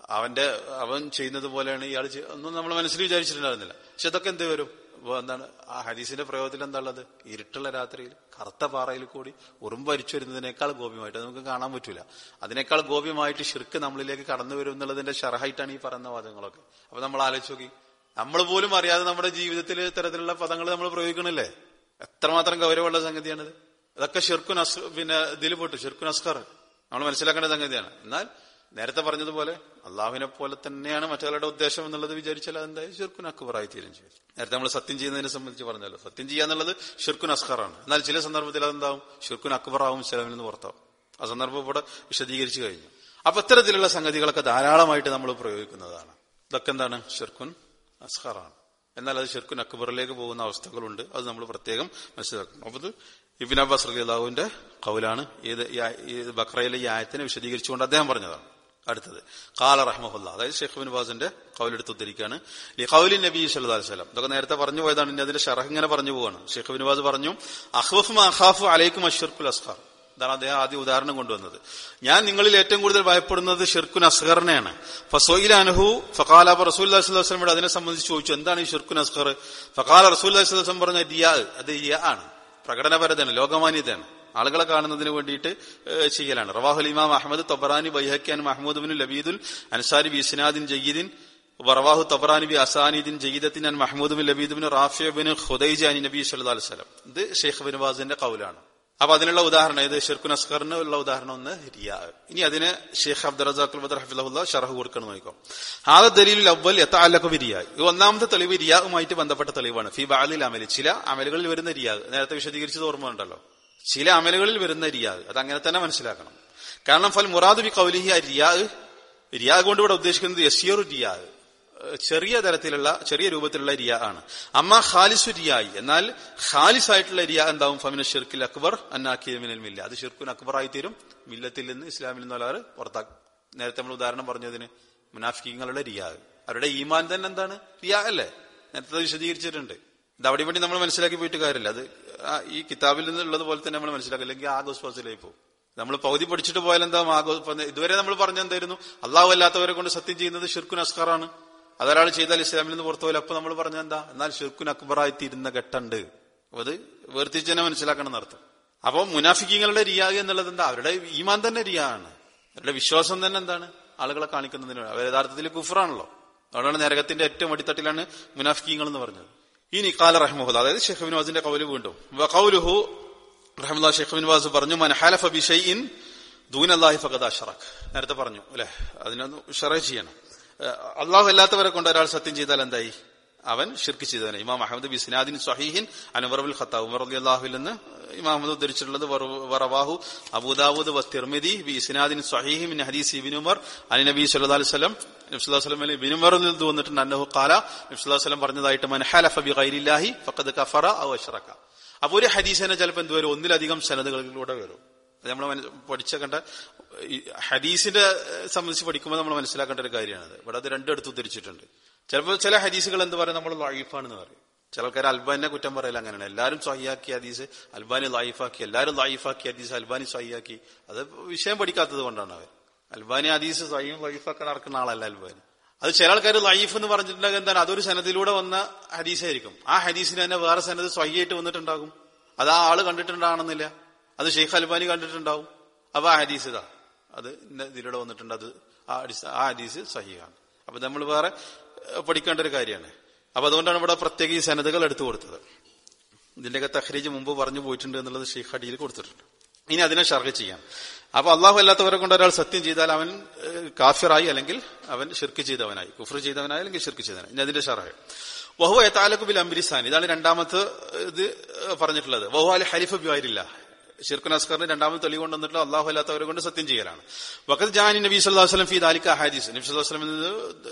അവന്റെ അവൻ ചെയ്യുന്നത് പോലെയാണ് ഇയാൾ ചെയ്യ- ഒന്നും നമ്മൾ മനസ്സിൽ വിചാരിച്ചിട്ടുണ്ടായിരുന്നില്ല പക്ഷെ ഇതൊക്കെ എന്ത് വരും ഇപ്പൊ എന്താണ് ആ ഹദീസിന്റെ പ്രയോഗത്തിൽ എന്താ ഉള്ളത് ഇരുട്ടുള്ള രാത്രിയിൽ കറുത്ത പാറയിൽ കൂടി ഉറുമ്പ് അരിച്ചു വരുന്നതിനേക്കാൾ ഗോപ്യമായിട്ട് അത് നമുക്ക് കാണാൻ പറ്റൂല അതിനേക്കാൾ ഗോപ്യമായിട്ട് ഷിർക്ക് നമ്മളിലേക്ക് കടന്നു വരും എന്നുള്ളതിന്റെ ഷറഹായിട്ടാണ് ഈ പറയുന്ന വാദങ്ങളൊക്കെ അപ്പൊ നമ്മൾ ആലോചിച്ച് നോക്കി നമ്മൾ പോലും അറിയാതെ നമ്മുടെ ജീവിതത്തിൽ ഇത്തരത്തിലുള്ള പദങ്ങൾ നമ്മൾ പ്രയോഗിക്കണില്ലേ എത്രമാത്രം ഗൗരവമുള്ള സംഗതിയാണിത് ഇതൊക്കെ ഷിർക്കുൻ അസ് പിന്നെ ഇതിൽ പോട്ട് ഷിർക്കുൻ അസ്കർ നമ്മൾ മനസ്സിലാക്കേണ്ട സംഗതിയാണ് എന്നാൽ നേരത്തെ പറഞ്ഞതുപോലെ അള്ളാഹുവിനെ പോലെ തന്നെയാണ് മറ്റുള്ളവരുടെ ഉദ്ദേശം എന്നുള്ളത് വിചാരിച്ചാൽ അതെന്തായാലും ഷിർക്കുൻ അക്ബറായി തീരും ചെയ്യും നേരത്തെ നമ്മൾ സത്യം ചെയ്യുന്നതിനെ സംബന്ധിച്ച് പറഞ്ഞല്ലോ സത്യം ചെയ്യാന്നുള്ളത് ഷിർക്കുൻ അസ്കറാണ് എന്നാൽ ചില സന്ദർഭത്തിൽ അതെന്താവും ഷിർക്കുൻ അക്ബറാവും ചിലവിൽ നിന്ന് പുറത്താവും ആ സന്ദർഭം ഇവിടെ വിശദീകരിച്ചു കഴിഞ്ഞു അപ്പൊ ഇത്തരത്തിലുള്ള സംഗതികളൊക്കെ ധാരാളമായിട്ട് നമ്മൾ പ്രയോഗിക്കുന്നതാണ് ഇതൊക്കെ എന്താണ് ഷിർക്കുൻ അസ്ഹറാണ് എന്നാൽ അത് ഷിർക്കുൻ അക്ബറിലേക്ക് പോകുന്ന അവസ്ഥകളുണ്ട് അത് നമ്മൾ പ്രത്യേകം മനസ്സിലാക്കണം അപ്പൊ ഇത് ഇബിൻ അബ്ബാസ് റലിയാഹുവിന്റെ കൗലാണ് ഏത് ഈ ആയ- ഈ ബക്രയിലെ ഈ ആയത്തിനെ വിശദീകരിച്ചുകൊണ്ട് അദ്ദേഹം പറഞ്ഞതാണ് അടുത്തത് കാല റഹ്മുല്ല അതായത് ഷെയ്ഖ് ബിൻ ബാസിന്റെ കൗലെടുത്ത് ഉദ്ധരിക്കുകയാണ് ഈ കൗലിൻ നബി സല്ലു അലൈഹി സ്വലം ഇതൊക്കെ നേരത്തെ പറഞ്ഞു പോയതാണ് ഇനി അതിന്റെ ഷറഹ് ഇങ്ങനെ പറഞ്ഞു പോവാണ് ഷെയ്ഖ് ബിൻ ബാസ് പറഞ്ഞു അഹ്വഫ് അഖാഫു അലൈക്കും അഷിർക്കുൽ അസ്ഖാർ ഇതാണ് അദ്ദേഹം ആദ്യം ഉദാഹരണം കൊണ്ടുവന്നത് ഞാൻ നിങ്ങളിൽ ഏറ്റവും കൂടുതൽ ഭയപ്പെടുന്നത് ഷിർക്കുൻ അസ്ഹറിനെയാണ് ഫസോയിൽ അനുഹു ഫക്കാല റസൂൽ വസ്ലമോട് അതിനെ സംബന്ധിച്ച് ചോദിച്ചു എന്താണ് ഈ ഷിർക്കുൻ അസ്ഹർ ഫക്കാല റസൂൽ വസ്ലം പറഞ്ഞ ദിയാ അത് റിയ ആണ് പ്രകടനപരതയാണ് ലോകമാന്യതയാണ് ആളുകളെ കാണുന്നതിന് വേണ്ടിയിട്ട് ഏഹ്, ചെയ്യലാണ് റവാഹുൽ ഇമാം അഹമ്മദ് തൊബറാനി ബൈഹക്കിയാൻ മഹ്മൂദ് ബിൻ ലബീദുൽ അൻസാരി ബി ഇസ്നാദിൻ ജയ്യിദിൻ വറവാഹു തബറാനി ബി അസാനിദിൻ ജയ്യിദത്തിൻ അൻ മഹ്മൂദ് ബിൻ ലബീദ് ബിൻ റാഫിയ ബിൻ ഖുദൈജ അനി നബി സല്ലല്ലാഹു അലൈഹി വസല്ലം ഇത് ഷെയ്ഖ് ബിൻ ബാസിന്റെ കൗലാണ് അപ്പൊ അതിനുള്ള ഉദാഹരണം ഇത് ഷിർക്കുൻ അസ്കറിന് ഉള്ള ഉദാഹരണം ഒന്ന് റിയ ഇനി അതിന് ഷെയ്ഖ് അബ്ദുറസാഖുൽ ബദർ ഹഫിള്ള ഷറഹ് കൊടുക്കണം നോക്കാം ആദ ദലീൽ അവൽ എത്താലൊക്കെ റിയ ഇത് ഒന്നാമത്തെ തെളിവ് റിയാവുമായിട്ട് ബന്ധപ്പെട്ട തെളിവാണ് ഫി ബാലിൽ അമല് ചില അമലുകളിൽ വരുന്ന റിയാഗ് നേരത്തെ വിശദീകരിച്ചത് ഓർമ്മ ഉണ്ടല്ലോ ചില അമലുകളിൽ വരുന്ന റിയാഗ് അത് അങ്ങനെ തന്നെ മനസ്സിലാക്കണം കാരണം ഫൽ മുറാദ് ബി കൗലിഹി റിയാഗ് റിയാഗ് കൊണ്ട് ഇവിടെ ഉദ്ദേശിക്കുന്നത് യസിയറു റിയാഗ് ചെറിയ തരത്തിലുള്ള ചെറിയ രൂപത്തിലുള്ള റിയ ആണ് അമ്മ ഖാലിസു റിയായി എന്നാൽ ഖാലിസ് ആയിട്ടുള്ള റിയ എന്താവും ഫമിന ഷിർക്കിൽ അക്ബർ അന്നാക്കിയമിനൽ മില്ല അത് ഷിർക്കുൻ അക്ബറായി തീരും മില്ലത്തിൽ നിന്ന് ഇസ്ലാമിൽ നിന്ന് ഒരാൾ പുറത്താക്കും നേരത്തെ നമ്മൾ ഉദാഹരണം പറഞ്ഞതിന് മുനാഫിക്കങ്ങളുടെ റിയാഗ് അവരുടെ ഈമാൻ തന്നെ എന്താണ് റിയാ അല്ലേ നേരത്തെ അത് വിശദീകരിച്ചിട്ടുണ്ട് ഇത് അവിടെ വേണ്ടി നമ്മൾ മനസ്സിലാക്കി പോയിട്ട് കാര്യമില്ല അത് ആ ഈ കിതാബിൽ നിന്നുള്ളത് പോലെ തന്നെ നമ്മൾ മനസ്സിലാക്കുക അല്ലെങ്കിൽ ആഘോസ്വാസിലായി പോകും നമ്മൾ പൗതി പഠിച്ചിട്ട് പോയാൽ എന്താ ആഘോ ഇതുവരെ നമ്മൾ പറഞ്ഞ എന്തായിരുന്നു അള്ളാഹു അല്ലാത്തവരെ കൊണ്ട് സത്യം ചെയ്യുന്നത് ഷിർക്കുൻ അസ്കറാണ് അതൊരാൾ ചെയ്താൽ ഇസ്ലാമിൽ നിന്ന് പുറത്തു പോയാൽ അപ്പൊ നമ്മൾ പറഞ്ഞ എന്താ എന്നാൽ ഷിർക്കുൻ അക്ബറായി തീരുന്ന ഘട്ടുണ്ട് അപ്പൊ അത് വേർതിരിച്ച് തന്നെ മനസ്സിലാക്കണം എന്നർത്ഥം അപ്പൊ മുനാഫിക്കങ്ങളുടെ റിയാഗ് എന്നുള്ളത് എന്താ അവരുടെ ഈമാൻ തന്നെ റിയ ആണ് അവരുടെ വിശ്വാസം തന്നെ എന്താണ് ആളുകളെ കാണിക്കുന്നതിന് അവർ യഥാർത്ഥത്തിൽ കുഫറാണല്ലോ അതുകൊണ്ടാണ് നരകത്തിന്റെ ഏറ്റവും അടിത്തട്ടിലാണ് മുനാഫിക്കങ്ങൾ എന്ന് പറഞ്ഞത് ഇനി കാല റഹ്മുഹുദ് അതായത് ഷെഖ് ബിൻ വാസിന്റെ കൗല് വീണ്ടും കൗലുഹു റഹ്മുല്ലാ ഷെഖ് ബിൻ വാസ് പറഞ്ഞു മൻ ഹാലഫ ബിഷൈഇൻ ദൂൻ അള്ളാഹി ഫഖദ് അഷറഖ് നേരത്തെ പറഞ്ഞു അല്ലെ അതിനൊന്ന് ഷറ ചെയ്യണം ഏഹ് അള്ളാഹു അല്ലാത്തവരെ കൊണ്ട് ഒരാൾ സത്യം ചെയ്താൽ എന്തായി അവൻ ഷിർക്ക് ചെയ്തവനെ ഇമാം അഹമ്മദ് ബി സിനാദിൻ സഹീഹിൻ അനുവറബുൽ ഖത്താബ് ഉമർ അലി അള്ളാഹുവിൽ നിന്ന് ഇമാം അഹമ്മദ് ഉദ്ധരിച്ചിട്ടുള്ളത് വറു- വറവാഹു അബൂദാവൂദ് വത്തിർമിദി ബി സിനാദിൻ സഹീഹി മിൻ ഹദീസ് ഇബിൻ ഉമർ അലി നബി സല്ലല്ലാഹു അലൈഹി വസല്ലം നബി സല്ലല്ലാഹു അലൈഹി വസല്ലം ഇബിൻ ഉമറിൽ നിന്ന് വന്നിട്ടുണ്ട് അന്നഹു ഖാല നബി സല്ലല്ലാഹു അലൈഹി വസല്ലം പറഞ്ഞതായിട്ട് മൻ ഹലഫ ബി ഗൈരില്ലാഹി ഫഖദ് കഫറ ഔ അശ്റക അപ്പൊ ഒരു ഹദീസിനെ ചിലപ്പോൾ എന്ത് വരും ഒന്നിലധികം സനദുകളിലൂടെ വരും അത് നമ്മൾ പഠിച്ച കണ്ട ഈ ഹദീസിന്റെ ഏഹ്, സംബന്ധിച്ച് പഠിക്കുമ്പോൾ നമ്മൾ മനസ്സിലാക്കേണ്ട ഒരു കാര്യമാണത് ഇവിടെ അത് രണ്ടിടത്ത് ഉദ്ധരിച്ചിട്ടുണ്ട് ചിലപ്പോൾ ചില ഹദീസുകൾ എന്ത് പറയും നമ്മൾ ലൈഫാണെന്ന് പറയും ചില ആൾക്കാർ അൽബാനെ കുറ്റം പറയില്ല അങ്ങനെയാണ് എല്ലാവരും സ്വഹിയാക്കി ഹദീസ് അൽബാനി ലൈഫാക്കി എല്ലാവരും ലൈഫാക്കി ഹദീസ് അൽബാനി സ്വഹിയാക്കി അത് വിഷയം പഠിക്കാത്തത് കൊണ്ടാണ് അവർ അൽബാനി ഹദീസ് സ്വയം ലൈഫാക്കാൻ നടക്കുന്ന ആളല്ല അൽബാനി അത് ചില ആൾക്കാർ ലൈഫ് എന്ന് പറഞ്ഞിട്ടുണ്ടെങ്കിൽ എന്താണ് അതൊരു സനദിലൂടെ വന്ന ഹദീസായിരിക്കും ആ ഹദീസിന് തന്നെ വേറെ സനത് സ്വഹിയായിട്ട് വന്നിട്ടുണ്ടാകും അത് ആ ആള് കണ്ടിട്ടുണ്ടാകണമെന്നില്ല അത് ഷെയ്ഖ് അൽബാനി കണ്ടിട്ടുണ്ടാവും അപ്പൊ ആ ഹദീസ് ഇതാ അത് ഇന്ന ഇതിലൂടെ വന്നിട്ടുണ്ട് അത് ആ ഹദീസ് ആ ഹദീസ് സഹിയാണ് അപ്പൊ നമ്മൾ വേറെ ഏഹ്, പഠിക്കേണ്ട ഒരു കാര്യമാണ് അപ്പൊ അതുകൊണ്ടാണ് ഇവിടെ പ്രത്യേക ഈ സനതകൾ എടുത്തു കൊടുത്തത് ഇതിന്റെയൊക്കെ തഹ്രീജ് മുമ്പ് പറഞ്ഞു പോയിട്ടുണ്ട് എന്നുള്ളത് ഷെയ്ഖ് അടിയിൽ കൊടുത്തിട്ടുണ്ട് ഇനി അതിനെ ഷർഹ് ചെയ്യാം അപ്പൊ അള്ളാഹു അല്ലാത്തവരെ കൊണ്ട് ഒരാൾ സത്യം ചെയ്താൽ അവൻ ഏഹ്, കാഫിറായി അല്ലെങ്കിൽ അവൻ ഷിർക്ക് ചെയ്തവനായി കുഫർ ചെയ്തവനായി അല്ലെങ്കിൽ ഷിർക്ക് ചെയ്തവനായി ഇനി അതിന്റെ ഷർഹ് വഹു എത്താലക്കു ബിൽ അംബിരിസാൻ ഇതാണ് രണ്ടാമത്തെ ഇത് പറഞ്ഞിട്ടുള്ളത് വഹു അൽ ഹലിഫ് ബിവാരില്ല ഷിർഖുൻ അസ്കറിന് രണ്ടാമത് തെളിവ് കൊണ്ടുവന്നിട്ടുള്ള അള്ളാഹു അല്ലാത്തവരെ കൊണ്ട് സത്യം ചെയ്യലാണ് വഖത് ജാനി നബി സല്ലല്ലാഹു അലൈഹി വസല്ലം ഫി ദാലിക ഹദീസ് നബി സല്ലല്ലാഹു അലൈഹി വസല്ലം നിന്ന്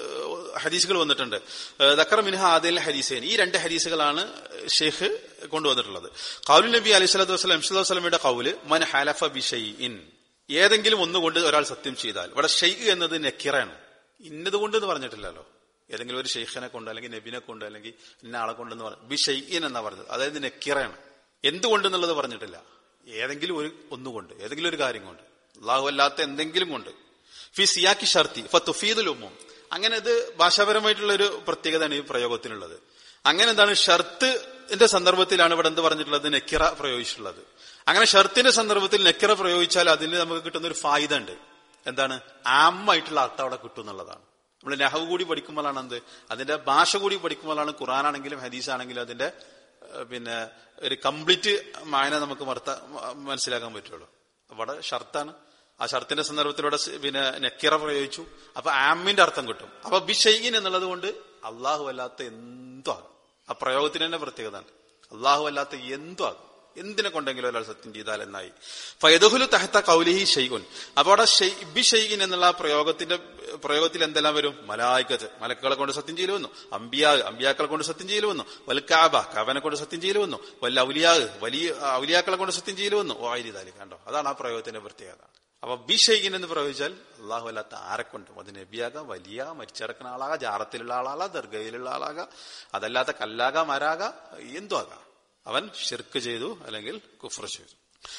ഹദീസുകൾ വന്നിട്ടുണ്ട് ദക്കർ മിൻഹ ആദിൽ ഹദീസൈൻ ഈ രണ്ട് ഹദീസുകളാണ് ഷെയ്ഖ് കൊണ്ടുവന്നിട്ടുള്ളത് കൗലു നബി അലൈഹി സ്വലാത്തു വസ്സലാം നബി സ്വലമിയുടെ കൗല് മൻ ഹലഫ ബി ഷൈഇൻ ഏതെങ്കിലും ഒന്നുകൊണ്ട് ഒരാൾ സത്യം ചെയ്താൽ ഇവിടെ ഷെയ്ഖ് എന്നത് നെക്കിറാണ് ഇന്നത് കൊണ്ട് എന്ന് പറഞ്ഞിട്ടില്ലല്ലോ ഏതെങ്കിലും ഒരു ഷെയ്ഖിനെ കൊണ്ട് അല്ലെങ്കിൽ നബിനെ കൊണ്ട് അല്ലെങ്കിൽ ഇന്ന ആളെ കൊണ്ടെന്ന് പറഞ്ഞു ബി ഷെയ്ഖിൻ എന്നാ പറഞ്ഞത് അതായത് നെക്കിറയാണ് എന്തുകൊണ്ടെന്നുള്ളത് പറഞ്ഞിട്ടില്ല ഏതെങ്കിലും ഒരു ഒന്നുകൊണ്ട് ഏതെങ്കിലും ഒരു കാര്യം കൊണ്ട് അള്ളാഹു അല്ലാത്ത എന്തെങ്കിലും കൊണ്ട് ഫി സിയാക്കി ഷർത്തി ഫ തുഫീദുൽ ഉമ്മും അങ്ങനെ ഇത് ഭാഷാപരമായിട്ടുള്ള ഒരു പ്രത്യേകതയാണ് ഈ പ്രയോഗത്തിനുള്ളത് അങ്ങനെ എന്താണ് ഷർത്തിന്റെ സന്ദർഭത്തിലാണ് ഇവിടെ എന്ത് പറഞ്ഞിട്ടുള്ളത് നെക്കിറ പ്രയോഗിച്ചിട്ടുള്ളത് അങ്ങനെ ഷർത്തിന്റെ സന്ദർഭത്തിൽ നെക്കിറ പ്രയോഗിച്ചാൽ അതിന് നമുക്ക് കിട്ടുന്ന ഒരു ഫായിദ ഉണ്ട് എന്താണ് ആമായിട്ടുള്ള അർത്ഥം അവിടെ കിട്ടും എന്നുള്ളതാണ് നമ്മൾ നഹവ് കൂടി പഠിക്കുമ്പോഴാണ് എന്ത് അതിന്റെ ഭാഷ കൂടി പഠിക്കുമ്പോഴാണ് ഖുറാനാണെങ്കിലും ഹദീസ് ആണെങ്കിലും അതിന്റെ ഏഹ്, പിന്നെ ഒരു കംപ്ലീറ്റ് മായന നമുക്ക് മർത്ത മനസ്സിലാക്കാൻ പറ്റുള്ളൂ അവിടെ ഷർത്താണ് ആ ഷർത്തിന്റെ സന്ദർഭത്തിലൂടെ സ് പിന്നെ നെക്കിറ പ്രയോഗിച്ചു അപ്പൊ ആമിന്റെ അർത്ഥം കിട്ടും അപ്പൊ ബിഷൈൻ എന്നുള്ളത് കൊണ്ട് അള്ളാഹു അല്ലാത്ത എന്തും ആകും ആ പ്രയോഗത്തിന് തന്നെ പ്രത്യേകത അള്ളാഹു അല്ലാത്ത എന്തും ആകും എന്തിനെ കൊണ്ടെങ്കിലും ഒരാൾ സത്യം ചെയ്താൽ എന്നായി ഫയദുഹുലു തഹത്ത കൗലിഹി ഷെയ്ഖുൻ അപ്പൊ അവിടെ ബി ഷെയ്ഖിൻ എന്നുള്ള ആ പ്രയോഗത്തിന്റെ പ്രയോഗത്തിൽ എന്തെല്ലാം വരും മലായിക്കത്ത് മലക്കുകളെ കൊണ്ട് സത്യം ചെയ്യൽ വന്നു അമ്പിയാ അമ്പിയാക്കളെ കൊണ്ട് സത്യം ചെയ്യൽ വന്നു വൽ കാബ കാബനെ കൊണ്ട് സത്യം ചെയ്യൽ വന്നു വല്ല ഔലിയാ വലിയ ഔലിയാക്കളെ കൊണ്ട് സത്യം ചെയ്യൽ വന്നു ഓ ആയിരി കണ്ടോ അതാണ് ആ പ്രയോഗത്തിന്റെ പ്രത്യേകത അപ്പൊ ബി ഷെയ്ഖിൻ എന്ന് പ്രയോഗിച്ചാൽ അള്ളാഹു അല്ലാത്ത ആരെക്കൊണ്ടും അത് നബിയാകാം വലിയ മരിച്ചടക്കുന്ന ആളാകാം ജാറത്തിലുള്ള ആളാകാം ദർഗയിലുള്ള ആളാകാം അതല്ലാത്ത കല്ലാകാം മരാകാം എന്തും ആകാം അവൻ ഷിർക്ക് ചെയ്തു അല്ലെങ്കിൽ കുഫർ ചെയ്തു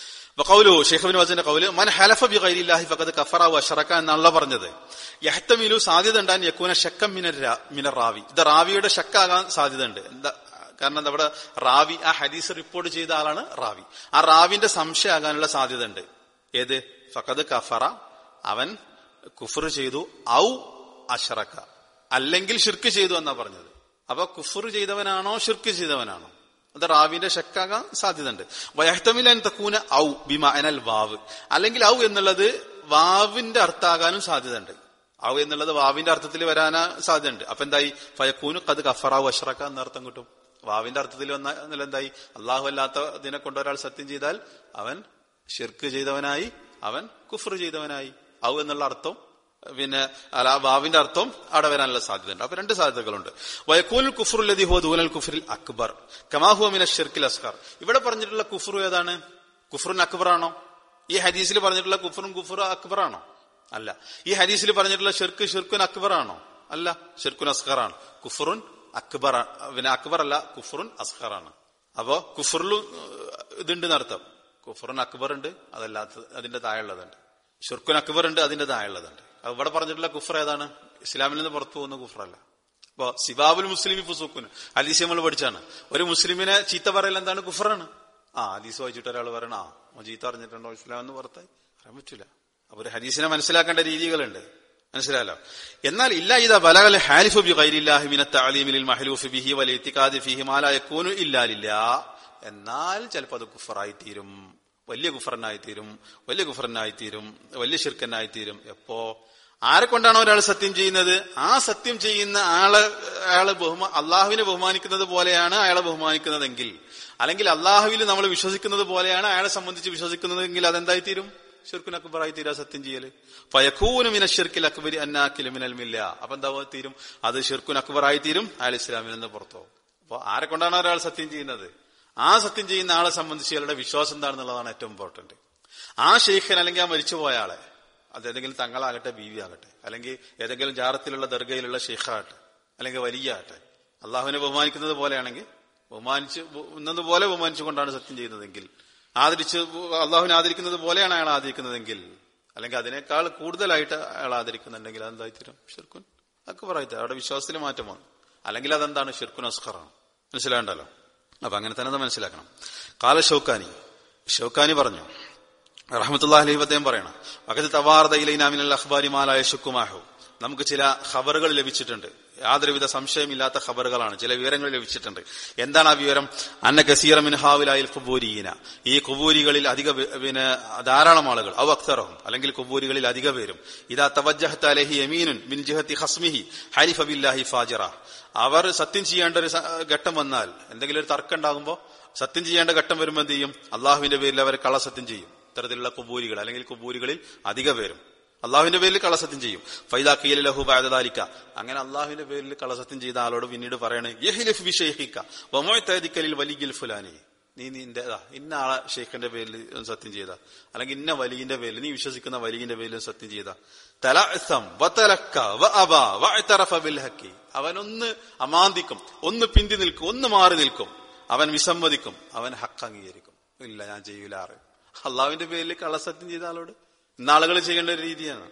കൗലു ഷെയ്ഖബിൻ വജന്റെ കൗല് മൻ ഹലഫ ബി ഗൈരില്ലാഹി ഫഖദ് കഫറ വ അഷറക എന്നാണല്ലോ പറഞ്ഞത് യഹ്തമിലു സാധ്യത ഉണ്ടാൻ യക്കൂന ശക്കം മിനർ രാ- മിനർ റാവി ഇത് റാവിയുടെ ശക്കാകാൻ സാധ്യതയുണ്ട് എന്താ കാരണം എന്താ അവിടെ റാവി ആ ഹദീസ് റിപ്പോർട്ട് ചെയ്ത ആളാണ് റാവി ആ റാവിന്റെ സംശയമാകാനുള്ള സാധ്യത ഉണ്ട് ഏത് ഫഖദ് കഫറ അവൻ കുഫർ ചെയ്തു ഔ അഷറക്ക അല്ലെങ്കിൽ ഷിർക്ക് ചെയ്തു എന്നാ പറഞ്ഞത് അപ്പൊ കുഫർ ചെയ്തവനാണോ ഷിർക്ക് ചെയ്തവനാണോ അത് റാവിന്റെ ഷക്കാകാൻ സാധ്യതയുണ്ട് വയഹ്തമിലൻ തക്കൂന ഔ ബിമ അനൽ വാവ് അല്ലെങ്കിൽ ഔ എന്നുള്ളത് വാവിന്റെ അർത്ഥാകാനും സാധ്യതയുണ്ട് ഔ എന്നുള്ളത് വാവിന്റെ അർത്ഥത്തിൽ വരാനാ സാധ്യതയുണ്ട് അപ്പൊ എന്തായി ഫയക്കൂനു കത് കഫറാവു അഷ്റക്ക എന്ന അർത്ഥം കിട്ടും വാവിന്റെ അർത്ഥത്തിൽ വന്ന എന്നാൽ എന്തായി അള്ളാഹു അല്ലാത്ത ഇതിനെ കൊണ്ട് ഒരാൾ സത്യം ചെയ്താൽ അവൻ ഷിർക്ക് ചെയ്തവനായി അവൻ കുഫർ ചെയ്തവനായി ഔ എന്നുള്ള അർത്ഥം പിന്നെ അല്ല ആ വാവിന്റെ അർത്ഥം അവിടെ വരാനുള്ള സാധ്യതയുണ്ട് അപ്പൊ രണ്ട് സാധ്യതകളുണ്ട് വയക്കൂൽ കുഫറുല്ലതി ഹോ ദൂനൽ കുഫറിൽ അക്ബർ കമാഹുമിന ഷിർക്കിൽ അസ്കർ ഇവിടെ പറഞ്ഞിട്ടുള്ള കുഫറു ഏതാണ് കുഫറുൻ അക്ബർ ആണോ ഈ ഹദീസിൽ പറഞ്ഞിട്ടുള്ള കുഫറും കുഫറു അക്ബർ ആണോ അല്ല ഈ ഹദീസിൽ പറഞ്ഞിട്ടുള്ള ഷിർക്ക് ഷിർക്കുൻ അക്ബർ ആണോ അല്ല ഷിർക്കുൻ അസ്കർ ആണ് കുഫറുൻ അക്ബർ ആ- പിന്നെ അക്ബർ അല്ല കുഫറുൻ അസ്കർ ആണ് അപ്പോ കുഫറിലും ഇതുണ്ട് അർത്ഥം കുഫറുൻ അക്ബർ ഉണ്ട് അതല്ലാത്ത അതിന്റെ താഴെയുള്ളതുണ്ട് ഷിർക്കുൻ അക്ബർ ഉണ്ട് അതിന്റെ താഴെയുള്ളതുണ്ട് അപ്പൊ ഇവിടെ പറഞ്ഞിട്ടുള്ള കുഫർ ഏതാണ് ഇസ്ലാമിൽ നിന്ന് പുറത്തു പോകുന്ന കുഫറല്ല അപ്പോ സിബാബുൽ മുസ്ലിമി ഫുസൂക്കുന് ഹദീസ് നമ്മൾ പഠിച്ചാണ് ഒരു മുസ്ലിമിനെ ചീത്ത പറയൽ എന്താണ് കുഫറാണ് ആ ഹദീസ് വായിച്ചിട്ട് ഒരാൾ പറയണ ആ ഓൻ ചീത്ത അറിഞ്ഞിട്ടുണ്ടോ ഇസ്ലാം എന്ന് പുറത്തായി പറയാൻ പറ്റൂല അപ്പൊ ഒരു ഹദീസിനെ മനസ്സിലാക്കേണ്ട രീതികളുണ്ട് മനസ്സിലായല്ലോ എന്നാൽ ഇല്ല ഇതാ ബലകൽ ഹാലിഫു ബി ഗൈരില്ലാഹി മിന തഅലീമിൽ മഹ്ലൂഫ് ബിഹി വൽ ഇത്തിഖാദി ഫീഹി മാ ലാ യകൂനു ഇല്ലാ ലില്ലാ എന്നാൽ ചിലപ്പോൾ അത് കുഫറായി തീരും വലിയ കുഫറനായി തീരും വലിയ കുഫറനായി തീരും വലിയ ഷിർക്കനായി തീരും എപ്പോ ആരെ കൊണ്ടാണോ ഒരാൾ സത്യം ചെയ്യുന്നത് ആ സത്യം ചെയ്യുന്ന ആളെ അയാളെ ബഹുമാ അള്ളാഹുവിനെ ബഹുമാനിക്കുന്നത് പോലെയാണ് അയാളെ ബഹുമാനിക്കുന്നതെങ്കിൽ അല്ലെങ്കിൽ അള്ളാഹുവിൽ നമ്മൾ വിശ്വസിക്കുന്നത് പോലെയാണ് അയാളെ സംബന്ധിച്ച് വിശ്വസിക്കുന്നതെങ്കിൽ അതെന്തായി തീരും ഷിർക്കുൻ അക്ബറായി തീരാ സത്യം ചെയ്യല് ഫയക്കൂന് മിന ഷിർക്കിൽ അക്ബരി അന്നാക്കിൽ മിനൽ മില്ല അപ്പൊ എന്താ തീരും അത് ഷിർക്കുൻ അക്ബറായി തീരും അയാൾ ഇസ്ലാമിൽ നിന്ന് പുറത്തോ അപ്പൊ ആരെ കൊണ്ടാണ് ഒരാൾ സത്യം ചെയ്യുന്നത് ആ സത്യം ചെയ്യുന്ന ആളെ സംബന്ധിച്ച് അയാളുടെ വിശ്വാസം എന്താണെന്നുള്ളതാണ് ഏറ്റവും ഇമ്പോർട്ടന്റ് ആ ഷെയ്ഖൻ അല്ലെങ്കിൽ ആ മരിച്ചുപോയ ആളെ അത് ഏതെങ്കിലും തങ്ങളാകട്ടെ ബീവി ആകട്ടെ അല്ലെങ്കിൽ ഏതെങ്കിലും ജാറത്തിലുള്ള ദർഗയിലുള്ള ഷെയ്ഖാകട്ടെ അല്ലെങ്കിൽ വലിയ ആകട്ടെ അള്ളാഹുവിനെ ബഹുമാനിക്കുന്നത് പോലെയാണെങ്കിൽ ബഹുമാനിച്ച് പോലെ ബഹുമാനിച്ചുകൊണ്ടാണ് സത്യം ചെയ്യുന്നതെങ്കിൽ ആദരിച്ച് അള്ളാഹുവിനെ ആദരിക്കുന്നത് പോലെയാണ് അയാൾ ആദരിക്കുന്നതെങ്കിൽ അല്ലെങ്കിൽ അതിനേക്കാൾ കൂടുതലായിട്ട് അയാൾ ആദരിക്കുന്നുണ്ടെങ്കിൽ അതെന്തായി തീരും ഷിർക്കുൻ അക്ബറായി തീരും അവിടെ വിശ്വാസത്തിൽ മാറ്റം വന്നു അല്ലെങ്കിൽ അതെന്താണ് ഷിർക്കുൻ അസ്ഖറാണ് മനസ്സിലാകണ്ടല്ലോ അപ്പൊ അങ്ങനെ തന്നെ അത് മനസ്സിലാക്കണം കാല ഷൗക്കാനി ഷൗക്കാനി പറഞ്ഞു റഹമത്തുള്ള അലഹി അദ്ദേഹം പറയണം അകത്ത് തവാർദയിലൈനാമിനൽ അഖ്ബാരി മാലായ ഷുക്കുമാഹു നമുക്ക് ചില ഖബറുകൾ ലഭിച്ചിട്ടുണ്ട് യാതൊരുവിധ സംശയമില്ലാത്ത ഖബറുകളാണ് ചില വിവരങ്ങൾ ലഭിച്ചിട്ടുണ്ട് എന്താണ് ആ വിവരം അന്ന കസീറ മിൻഹാവിലായിൽ കുബൂരിയീന ഈ കുബൂരികളിൽ അധിക വി- പിന്നെ ധാരാളം ആളുകൾ ഔ അക്തറഹും അല്ലെങ്കിൽ കുബൂരികളിൽ അധിക പേരും ഇതാ തവജ്ജഹത്ത് അലഹി യമീനുൻ മിൻ ജിഹത്തി ഹസ്മിഹി ഹരിഫ ബില്ലാഹി ഫാജിറ അവർ സത്യം ചെയ്യേണ്ട ഒരു സ- ഘട്ടം വന്നാൽ എന്തെങ്കിലും ഒരു തർക്കം ഉണ്ടാകുമ്പോൾ സത്യം ചെയ്യേണ്ട ഘട്ടം വരുമ്പോൾ എന്ത് ചെയ്യും അള്ളാഹുവിന്റെ പേരിൽ അവർ കള്ളസത്യം ചെയ്യും ഇത്തരത്തിലുള്ള കുബൂരികൾ അല്ലെങ്കിൽ കുബൂരികളിൽ അധിക പേരും അള്ളാഹുവിന്റെ പേരിൽ കള്ളസത്യം ചെയ്യും ഫൈദാ കീല ലഹു ബാദാലിക്ക അങ്ങനെ അള്ളാഹുവിന്റെ പേരിൽ കള്ളസത്യം ചെയ്ത ആളോട് പിന്നീട് പറയണേ യഹിലിഫ് ബി ഷെയ്ഖിക്ക വമോയത്തലിൽ വലിയ ഫുലാനി നീ നിന്റെ ദാ, ഇന്ന ആളെ ഷെയ്ഖിന്റെ പേരിൽ ഒന്ന് സത്യം ചെയ്ത അല്ലെങ്കിൽ ഇന്ന വലിയന്റെ പേരിൽ നീ വിശ്വസിക്കുന്ന വലിയന്റെ പേരിൽ സത്യം ചെയ്ത തലഅസം വതലക്ക വഅബ വഅതറഫ ബിൽ ഹക്കി അവനൊന്ന് അമാന്തിക്കും ഒന്ന് പിന്തി നിൽക്കും ഒന്ന് മാറി നിൽക്കും അവൻ വിസമ്മതിക്കും അവൻ ഹക്ക് അംഗീകരിക്കും ഇല്ല ഞാൻ ചെയ്യൂലാറ് അള്ളാവിന്റെ പേരിൽ കള്ളസത്യം ചെയ്ത ആളോട് ഇന്നാളുകൾ ചെയ്യേണ്ട ഒരു രീതിയാണ്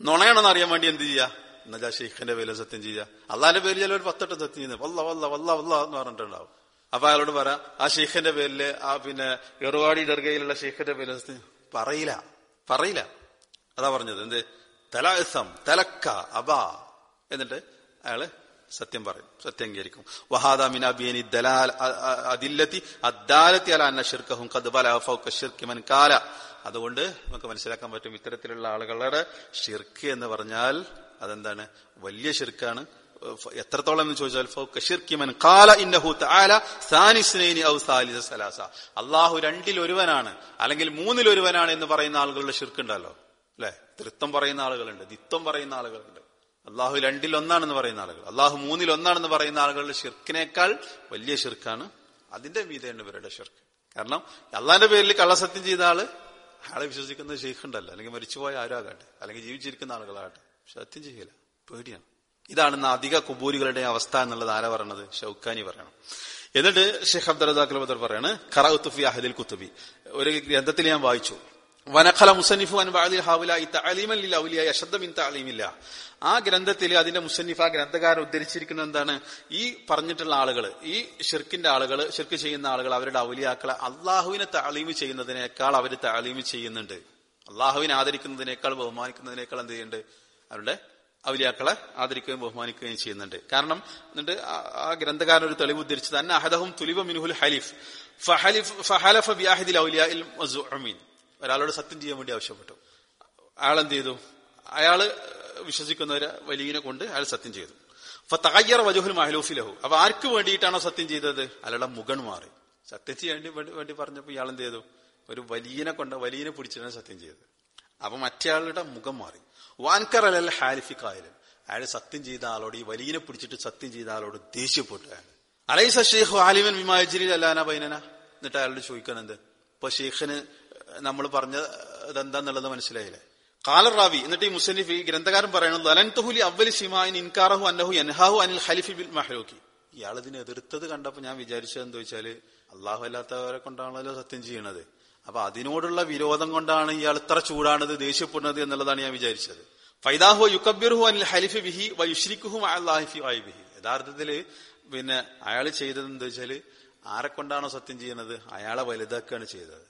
നുണയാണെന്ന് അറിയാൻ വേണ്ടി എന്ത് ചെയ്യുക എന്നുവെച്ചാ ഷെയ്ഖിന്റെ പേരിൽ സത്യം ചെയ്യുക അള്ളാന്റെ പേരിൽ ചിലവർ പത്തെട്ട് സത്യം ചെയ്യുന്നത് വല്ല വല്ല വല്ല വല്ല എന്ന് പറഞ്ഞിട്ടുണ്ടാവും അപ്പൊ അയാളോട് പറ ആ ഷെയ്ഖിന്റെ പേരില് ആ പിന്നെ എറുവാടി ദർഗയിലുള്ള ഷെയ്ഖിന്റെ പേരിൽ സത്യം പറയില്ല പറയില്ല അതാ പറഞ്ഞത് എന്ത് തലസം തലക്ക അബാ എന്നിട്ട് അയാള് സത്യം പറയും സത്യം അംഗീകരിക്കും വഹാദ മിനാബിയനി ദലാൽ അതില്ലത്തി അദ്ദാലത്തി അല അന്ന ഷിർക്കഹും കദ്ബല ഫൗക ഷിർക്ക് മൻ കാല അതുകൊണ്ട് നമുക്ക് മനസ്സിലാക്കാൻ പറ്റും ഇത്തരത്തിലുള്ള ആളുകളുടെ ഷിർക്ക് എന്ന് പറഞ്ഞാൽ അതെന്താണ് വലിയ ഷിർക്കാണ് എത്രത്തോളം എന്ന് ചോദിച്ചാൽ ഫൗക ഷിർക്ക് മൻ കാല ഇന്നഹു തആല സാനിസ്നൈനി ഔ സാലിസ സലാസ അള്ളാഹു രണ്ടിൽ ഒരുവനാണ് അല്ലെങ്കിൽ മൂന്നിൽ ഒരുവനാണ് എന്ന് പറയുന്ന ആളുകളുടെ ഷിർക്ക് ഉണ്ടല്ലോ അല്ലെ തൃത്വം പറയുന്ന ആളുകളുണ്ട് ദിത്വം പറയുന്ന ആളുകളുണ്ട് അള്ളാഹു രണ്ടിൽ ഒന്നാണെന്ന് പറയുന്ന ആളുകൾ അള്ളാഹു മൂന്നിൽ ഒന്നാണെന്ന് പറയുന്ന ആളുകളുടെ ഷിർക്കിനേക്കാൾ വലിയ ഷിർക്കാണ് അതിന്റെ മീതയാണ് ഇവരുടെ ഷിർക്ക് കാരണം അള്ളാന്റെ പേരിൽ കള്ളസത്യം ചെയ്ത ആള് അയാളെ വിശ്വസിക്കുന്ന ഷെയ്ഖ് ഉണ്ടല്ലോ അല്ലെങ്കിൽ മരിച്ചുപോയ ആരും ആകട്ടെ അല്ലെങ്കിൽ ജീവിച്ചിരിക്കുന്ന ആളുകളാകട്ടെ സത്യം ചെയ്യില്ല പേടിയാണ് ഇതാണ് ഇന്ന് അധിക കുബൂരികളുടെ അവസ്ഥ എന്നുള്ളത് ആരാ പറയണത് ഷൗക്കാനി പറയണം എന്നിട്ട് ഷെയ്ഖ് അബ്ദുറദാഖൽ ബദർ പറയാണ് ഖറൌത്തുഫി അഹദിൽ കുത്തുബി ഒരു ഗ്രന്ഥത്തിൽ ഞാൻ വായിച്ചു വനഖല മുസന്നിഫു അൻ ബഅദിൽ ഹാവുലായി തഅലീമൻ ലിൽ ഔലിയ അശദ്ദ മിൻ തഅലീമില്ല ആ ഗ്രന്ഥത്തിൽ അതിന്റെ മുസന്നിഫ് ആ ഗ്രന്ഥകാരൻ ഉദ്ധരിച്ചിരിക്കുന്നത് എന്താണ് ഈ പറഞ്ഞിട്ടുള്ള ആളുകൾ ഈ ഷിർക്കിന്റെ ആളുകൾ ഷിർക്ക് ചെയ്യുന്ന ആളുകൾ അവരുടെ ഔലിയാക്കളെ അള്ളാഹുവിനെ താലീമ് ചെയ്യുന്നതിനേക്കാൾ അവർ താലീമ് ചെയ്യുന്നുണ്ട് അള്ളാഹുവിനെ ആദരിക്കുന്നതിനേക്കാൾ ബഹുമാനിക്കുന്നതിനേക്കാൾ എന്ത് ചെയ്യുന്നുണ്ട് അവരുടെ ഔലിയാക്കളെ ആദരിക്കുകയും ബഹുമാനിക്കുകയും ചെയ്യുന്നുണ്ട് കാരണം എന്നിട്ട് ആ ഗ്രന്ഥകാരൻ ഒരു തെളിവ് ഉദ്ധരിച്ചത് അന്ന അഹദഹും തുലിബ മിനുഹുൽ ഹലിഫ് ഫഹലിഫ് ഫഹലഫ ബിയാഹിദിൽ ഔലിയാഇൽ മസുഅമീൻ ഒരാളോട് സത്യം ചെയ്യാൻ വേണ്ടി ആവശ്യപ്പെട്ടു അയാൾ എന്ത് ചെയ്തു അയാള് വിശ്വസിക്കുന്നവരെ വലിയനെ കൊണ്ട് അയാൾ സത്യം ചെയ്തു അപ്പൊ തകയ്യർ വജുഹുൽ മഹലൂഫി ലഹു അപ്പൊ ആർക്ക് വേണ്ടിയിട്ടാണോ സത്യം ചെയ്തത് അയാളുടെ മുഖൺ മാറി സത്യം ചെയ്യാൻ വേണ്ടി വേണ്ടി പറഞ്ഞപ്പോ ഇയാൾ എന്ത് ചെയ്തു ഒരു വലിയനെ കൊണ്ട് വലിയനെ പിടിച്ചിട്ടാണ് സത്യം ചെയ്തത് അപ്പൊ മറ്റേയാളുടെ മുഖം മാറി വാൻകർ അലൽ ഹാലിഫിക്കായാലും അയാൾ സത്യം ചെയ്ത ആളോട് ഈ വലിയനെ പിടിച്ചിട്ട് സത്യം ചെയ്ത ആളോട് ദേഷ്യപ്പെട്ടു അയാൾ അലൈസ ഷെയ്ഖ് ആലിമൻ വിമാജിരി അല്ലാന ബൈനന എന്നിട്ട് അയാളോട് ചോദിക്കാൻ എന്ത് ഇപ്പൊ ഷെയ്ഖിന് നമ്മൾ പറഞ്ഞത് എന്താന്നുള്ളത് മനസ്സിലായില്ലേ കാലർ റാവി എന്നിട്ട് ഈ മുസന്നിഫ് ഈ ഗ്രന്ഥകാരൻ പറയുന്നത് അലൻതുഹുലി അവലി സിമാൻ ഇൻകാറഹു അന്നഹു അൻഹാഹു അനിൽ ഖലിഫി ബിൽ മഹ്ലൂക്കി ഇയാൾ ഇതിനെ എതിർത്തത് കണ്ടപ്പോൾ ഞാൻ വിചാരിച്ചത് എന്താ വെച്ചാല് അള്ളാഹു അല്ലാത്തവരെ കൊണ്ടാണല്ലോ സത്യം ചെയ്യണത് അപ്പൊ അതിനോടുള്ള വിരോധം കൊണ്ടാണ് ഇയാൾ ഇത്ര ചൂടാണത് ദേഷ്യപ്പെടുന്നത് എന്നുള്ളതാണ് ഞാൻ വിചാരിച്ചത് ഫൈദാഹു യുക്കബിർഹു അനിൽ ഹലിഫി ബിഹി വയുഷ്രിക്കുഹു അള്ളാഹിഫി ബിഹി യഥാർത്ഥത്തില് പിന്നെ അയാൾ ചെയ്തത് എന്താ വെച്ചാല് ആരെ കൊണ്ടാണോ സത്യം ചെയ്യുന്നത് അയാളെ വലുതാക്കുകയാണ് ചെയ്തത്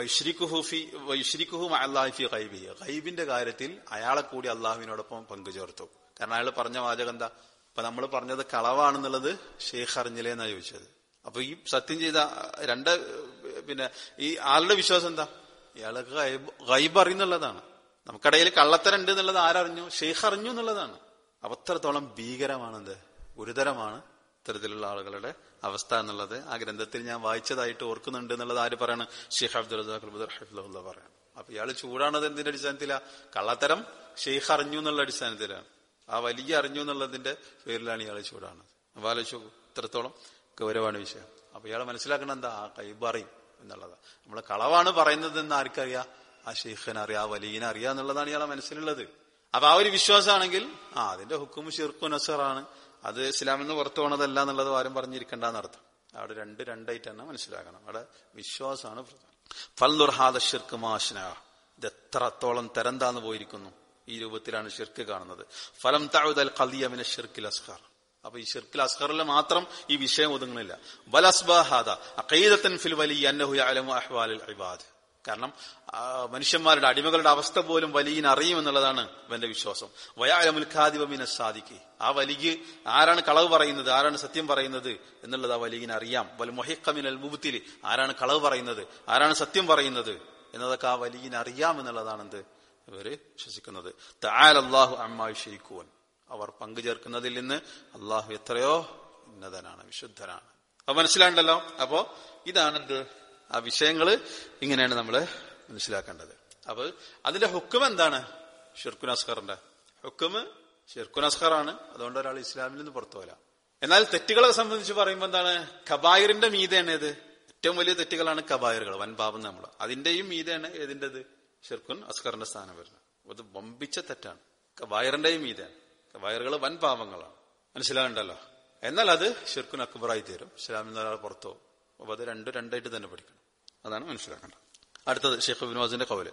വൈശ്രിക്കുഹു അള്ളാഹിഫി ഖൈബി ഖൈബിന്റെ കാര്യത്തിൽ അയാളെ കൂടി അള്ളാഹുവിനോടൊപ്പം പങ്കുചേർത്തു കാരണം അയാൾ പറഞ്ഞ വാചകം എന്താ അപ്പൊ നമ്മൾ പറഞ്ഞത് കളവാണെന്നുള്ളത് ഷെയ്ഖ് അറിഞ്ഞില്ലേ എന്നാ ചോദിച്ചത് അപ്പൊ ഈ സത്യം ചെയ്ത രണ്ട് പിന്നെ ഈ ആളുടെ വിശ്വാസം എന്താ ഇയാൾക്ക് ഗൈബ് അറിയുന്നുള്ളതാണ് നമുക്കിടയിൽ കള്ളത്തരുണ്ട് എന്നുള്ളത് ആരറിഞ്ഞു ഷെയ്ഖ് അറിഞ്ഞു എന്നുള്ളതാണ് അപ്പൊ അത്രത്തോളം ഭീകരമാണെന്ത് ഗുരുതരമാണ് ഇത്തരത്തിലുള്ള ആളുകളുടെ അവസ്ഥ എന്നുള്ളത് ആ ഗ്രന്ഥത്തിൽ ഞാൻ വായിച്ചതായിട്ട് ഓർക്കുന്നുണ്ട് എന്നുള്ളത് ആര് പറയാണ് ഷെയ്ഖ് അബ്ദുൽ ഹഫിള്ള പറയാം അപ്പൊ ഇയാൾ ചൂടാണത് എന്തിന്റെ അടിസ്ഥാനത്തിലാ കള്ളത്തരം ഷെയ്ഖ് അറിഞ്ഞു എന്നുള്ള അടിസ്ഥാനത്തിലാണ് ആ വലിയ അറിഞ്ഞു എന്നുള്ളതിന്റെ പേരിലാണ് ഇയാൾ ചൂടാണത് അപ്പൊ ആലോചിച്ചു ഇത്രത്തോളം ഗൗരവമാണ് വിഷയം അപ്പൊ ഇയാൾ മനസ്സിലാക്കണം എന്താ ആ കൈബ് അറിയും എന്നുള്ളത് നമ്മള് കളവാണ് പറയുന്നത് എന്ന് ആർക്കറിയാം ആ ഷെയ്ഖിനെ അറിയാം ആ വലിയനെ അറിയാം എന്നുള്ളതാണ് ഇയാളെ മനസ്സിലുള്ളത് അപ്പൊ ആ ഒരു വിശ്വാസമാണെങ്കിൽ ആ അതിന്റെ ഹുക്കും ഷിർക്കു നസറാണ് അത് ഇസ്ലാമിൽ നിന്ന് പുറത്തു പോണതല്ല എന്നുള്ളത് ആരും പറഞ്ഞിരിക്കേണ്ടെന്ന് അർത്ഥം അവിടെ രണ്ട് രണ്ടായിട്ട് തന്നെ മനസ്സിലാക്കണം അവിടെ വിശ്വാസമാണ് പ്രധാനം ഫൽദുർഹാദ ഷിർക്ക് മാഷന ഇത് എത്രത്തോളം തരംതാന്ന് പോയിരിക്കുന്നു ഈ രൂപത്തിലാണ് ഷിർക്ക് കാണുന്നത് ഫലം തഴുതൽ ഖലിയമിനെ ഷിർക്കിൽ അസ്ഹർ അപ്പൊ ഈ ഷിർക്കിൽ അസ്ഹറിൽ മാത്രം ഈ വിഷയം ഒതുങ്ങുന്നില്ല ബലസ്ബാഹാദ അഖീദത്തൻ ഫിൽ വലിയ അന്നഹു അലമു അഹ്വാലിൽ ഇബാദ് കാരണം മനുഷ്യന്മാരുടെ അടിമകളുടെ അവസ്ഥ പോലും വലിയന് അറിയുമെന്നുള്ളതാണ് ഇവന്റെ വിശ്വാസം വയാലമുൽ ഖാദിബമിനെ സാധിക്ക് ആ വലിയ ആരാണ് കളവ് പറയുന്നത് ആരാണ് സത്യം പറയുന്നത് എന്നുള്ളത് ആ വലിയന് അറിയാം വൽ മൊഹിക്കമിൻ അൽ മുബത്തിൽ ആരാണ് കളവ് പറയുന്നത് ആരാണ് സത്യം പറയുന്നത് എന്നതൊക്കെ ആ വലിയന് അറിയാം എന്നുള്ളതാണ് എന്ത് ഇവര് വിശ്വസിക്കുന്നത് താൽ അള്ളാഹു അമ്മായി ഷെയ്ക്കുവൻ അവർ പങ്കുചേർക്കുന്നതിൽ നിന്ന് അള്ളാഹു എത്രയോ ഉന്നതനാണ് വിശുദ്ധനാണ് അപ്പൊ മനസ്സിലാണ്ടല്ലോ അപ്പോ ഇതാണെന്ത് ആ വിഷയങ്ങള് ഇങ്ങനെയാണ് നമ്മൾ മനസ്സിലാക്കേണ്ടത് അപ്പൊ അതിന്റെ ഹുക്കും എന്താണ് ഷിർക്കുൻ അസ്ഹറിന്റെ ഹുക്കും ഷിർക്കുൻ അസ്ഹറാണ് അതുകൊണ്ട് ഒരാൾ ഇസ്ലാമിൽ നിന്ന് പുറത്തു പോല എന്നാൽ തെറ്റുകളെ സംബന്ധിച്ച് പറയുമ്പോൾ എന്താണ് കബായറിന്റെ മീതയാണ് ഏത് ഏറ്റവും വലിയ തെറ്റുകളാണ് കബായറുകൾ വൻപാപം നമ്മൾ അതിന്റെയും മീതയാണ് ഏതിൻ്റെത് ഷിർക്കുൻ അസ്ഹറിന്റെ സ്ഥാനം വരുന്നത് അത് വമ്പിച്ച തെറ്റാണ് കബായറിന്റെയും മീതയാണ് കബായറുകൾ വൻ പാപങ്ങളാണ് മനസ്സിലാകണ്ടല്ലോ എന്നാൽ അത് ഷിർക്കുൻ അക്ബറായി തീരും ഇസ്ലാമിൽ നിന്ന് ഒരാൾ പുറത്തു പോകും അപ്പൊ അത് രണ്ട് രണ്ടായിട്ട് തന്നെ പഠിക്കണം അതാണ് മനസ്സിലാക്കേണ്ടത് അടുത്തത് ഷെയ്ഖ് ബിനോസിന്റെ കവല്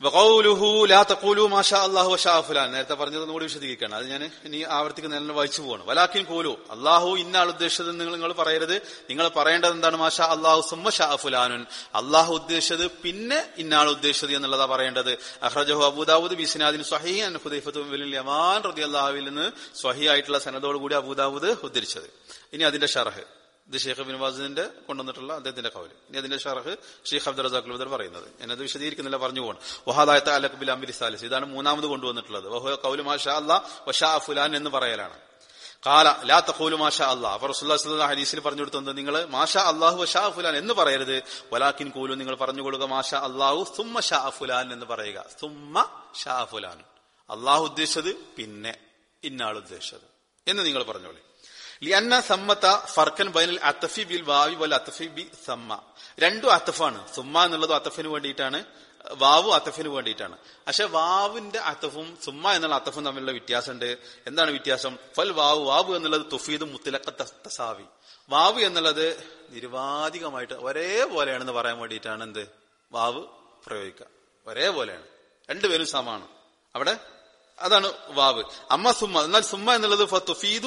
വഖൗലുഹു ലാ തഖൂലു മാഷാ അല്ലാഹു വശാ ഫുലാൻ നേരത്തെ പറഞ്ഞത് കൂടി വിശദീകരിക്കണം അത് ഞാൻ ഇനി ആവർത്തിക്കുന്ന നേരം വായിച്ചു പോകണം വലാക്കിൻ കൂലു അള്ളാഹു ഇന്ന ആൾ ഉദ്ദേശിച്ചത് നിങ്ങൾ നിങ്ങൾ പറയരുത് നിങ്ങൾ പറയേണ്ടത് എന്താണ് മാഷാ അള്ളാഹു സുമ്മ ഷാ ഫുലാനുൻ അള്ളാഹു ഉദ്ദേശിച്ചത് പിന്നെ ഇന്ന ആൾ ഉദ്ദേശിച്ചത് എന്നുള്ളതാ പറയേണ്ടത് അഹ്റജഹു അബൂദാവൂദ് ബിസ്നാദിൻ സ്വഹീ അൻ ഹുദൈഫത്തു ബിൻ യമാൻ റളിയല്ലാഹു അൻഹു സ്വഹീ ആയിട്ടുള്ള സനദോട് കൂടി അബൂദാവൂദ് ഉദ്ധരിച്ചത് ഇനി അതിന്റെ ഷറഹ് ഇത് ഷെയ്ഖ് ബിൻ വാസിന്റെ കൊണ്ടുവന്നിട്ടുള്ള അദ്ദേഹത്തിന്റെ കൗല് ഇനി അതിന്റെ ഷറഹ് ഷെയ്ഖ് അബ്ദുൽ റസാഖ് ബദർ പറയുന്നത് ഞാനത് വിശദീകരിക്കുന്നില്ല പറഞ്ഞു പോകണം വഹാദായത്ത അലക് ബിൽ അമിരി സാലിസ് ഇതാണ് മൂന്നാമത് കൊണ്ടുവന്നിട്ടുള്ളത് വഹുവ കൗലു മാഷാ അല്ലാ വഷാ ഫുലാൻ എന്ന് പറയലാണ് കാല ലാ തഖൂലു മാഷാ അല്ലാ അപ്പൊ റസൂലുള്ളാഹി സ്വല്ലല്ലാഹു അലൈഹി ഹദീസിൽ പറഞ്ഞു കൊടുത്തത് നിങ്ങൾ മാഷാ അല്ലാഹു വഷാ ഫുലാൻ എന്ന് പറയരുത് വലാക്കിൻ കൂലു നിങ്ങൾ പറഞ്ഞുകൊള്ളുക മാഷാ അല്ലാഹു സുമ്മ ഷാ ഫുലാൻ എന്ന് പറയുക സുമ്മ ഷാ ഫുലാൻ അള്ളാഹു ഉദ്ദേശിച്ചത് പിന്നെ ഇന്നാൾ ഉദ്ദേശിച്ചത് എന്ന് നിങ്ങൾ പറഞ്ഞോളി ലിയന്ന സമ്മത്ത ഫർക്കൻ ബൈനൽ അത്തഫി ബിൽ വാവി വൽ അത്തഫി ബി സമ്മ രണ്ടും അത്തഫാണ് സുമ്മ എന്നുള്ളത് അത്തഫിന് വേണ്ടിയിട്ടാണ് വാവു അത്തഫിന് വേണ്ടിയിട്ടാണ് പക്ഷെ വാവിന്റെ അത്തഫും സുമ്മ എന്നുള്ള അത്തഫും തമ്മിലുള്ള വ്യത്യാസമുണ്ട് എന്താണ് വ്യത്യാസം ഫൽ വാവ് വാവ് എന്നുള്ളത് തുഫീദും മുത്തലക്ക തസാവി വാവ് എന്നുള്ളത് നിരുവാധികമായിട്ട് ഒരേപോലെയാണെന്ന് പറയാൻ വേണ്ടിയിട്ടാണ് എന്ത് വാവ് പ്രയോഗിക്കുക ഒരേപോലെയാണ് രണ്ടുപേരും സമാണ് അവിടെ അതാണ് വാവ് അമ്മ സുമ്മ എന്നാൽ സുമ്മ എന്നുള്ളത് ഫീദു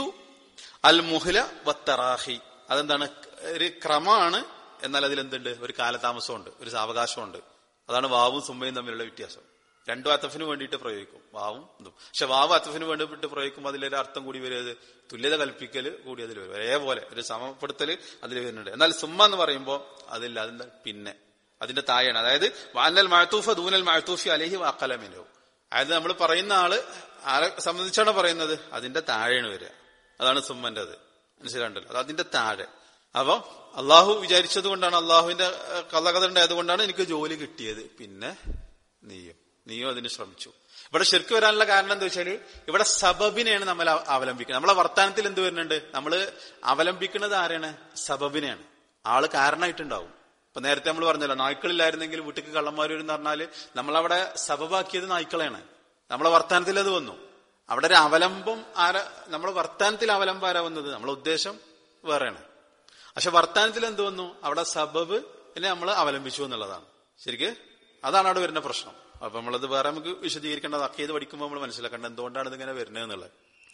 അൽ മുഹ്ല വത്തറാഹി അതെന്താണ് ഒരു ക്രമമാണ് എന്നാൽ അതിൽ എന്തുണ്ട് ഒരു കാലതാമസമുണ്ട് ഒരു സാവകാശമുണ്ട് അതാണ് വാവും സുമ്മയും തമ്മിലുള്ള വ്യത്യാസം രണ്ടും അത്തഫിന് വേണ്ടിയിട്ട് പ്രയോഗിക്കും വാവും ഇതും പക്ഷെ വാവ് അത്തഫിന് വേണ്ടിയിട്ട് പ്രയോഗിക്കുമ്പോൾ അതിലൊരു അർത്ഥം കൂടി വരുന്നത് തുല്യത കൽപ്പിക്കൽ കൂടി അതിൽ വരും ഒരേപോലെ ഒരു സമപ്പെടുത്തൽ അതിൽ വരുന്നുണ്ട് എന്നാൽ സുമ്മ എന്ന് പറയുമ്പോൾ അതില്ല അതിന്റെ പിന്നെ അതിന്റെ താഴെയാണ് അതായത് വാനൽ മഴത്തൂഫ ദൂനൽ മഴത്തൂഫി അലഹി വാക്കലമിനോ അതായത് നമ്മൾ പറയുന്ന ആള് ആരെ സംബന്ധിച്ചാണ് പറയുന്നത് അതിന്റെ താഴെയാണ് വരിക അതാണ് സുമ്മന്റേത് മനസ്സിലാണ്ടല്ലോ അത് അതിന്റെ താഴെ അപ്പൊ അള്ളാഹു വിചാരിച്ചത് കൊണ്ടാണ് അള്ളാഹുവിന്റെ കഥകഥ ഉണ്ടായതുകൊണ്ടാണ് എനിക്ക് ജോലി കിട്ടിയത് പിന്നെ നീയും നീയും അതിന് ശ്രമിച്ചു ഇവിടെ ശരിക്കും വരാനുള്ള കാരണം എന്താ വെച്ചാല് ഇവിടെ സബബിനെയാണ് നമ്മൾ അവലംബിക്കുന്നത് നമ്മളെ വർത്താനത്തിൽ എന്ത് വരുന്നുണ്ട് നമ്മൾ അവലംബിക്കുന്നത് ആരെയാണ് സബബിനെയാണ് ആള് കാരണമായിട്ടുണ്ടാവും ഇപ്പൊ നേരത്തെ നമ്മൾ പറഞ്ഞല്ലോ നായ്ക്കളില്ലായിരുന്നെങ്കിൽ വീട്ടിക്ക് കള്ളന്മാർ എന്ന് പറഞ്ഞാല് നമ്മളവിടെ സബബാക്കിയത് നായ്ക്കളെയാണ് നമ്മളെ വർത്താനത്തിൽ അത് വന്നു അവിടെ ഒരു അവലംബം ആര നമ്മളെ വർത്താനത്തിൽ അവലംബം ആരാ വന്നത് നമ്മളെ ഉദ്ദേശം വേറെയാണ് പക്ഷെ വർത്താനത്തിൽ എന്ത് വന്നു അവിടെ സബബ് എന്നെ നമ്മൾ അവലംബിച്ചു എന്നുള്ളതാണ് ശരിക്ക് അതാണ് അവിടെ വരുന്ന പ്രശ്നം അപ്പൊ നമ്മളത് വേറെ നമുക്ക് വിശദീകരിക്കേണ്ടത് അക്കീത് പഠിക്കുമ്പോൾ നമ്മൾ മനസ്സിലാക്കേണ്ടത് എന്തുകൊണ്ടാണ് ഇതിങ്ങനെ വരുന്നത് എന്നുള്ളത്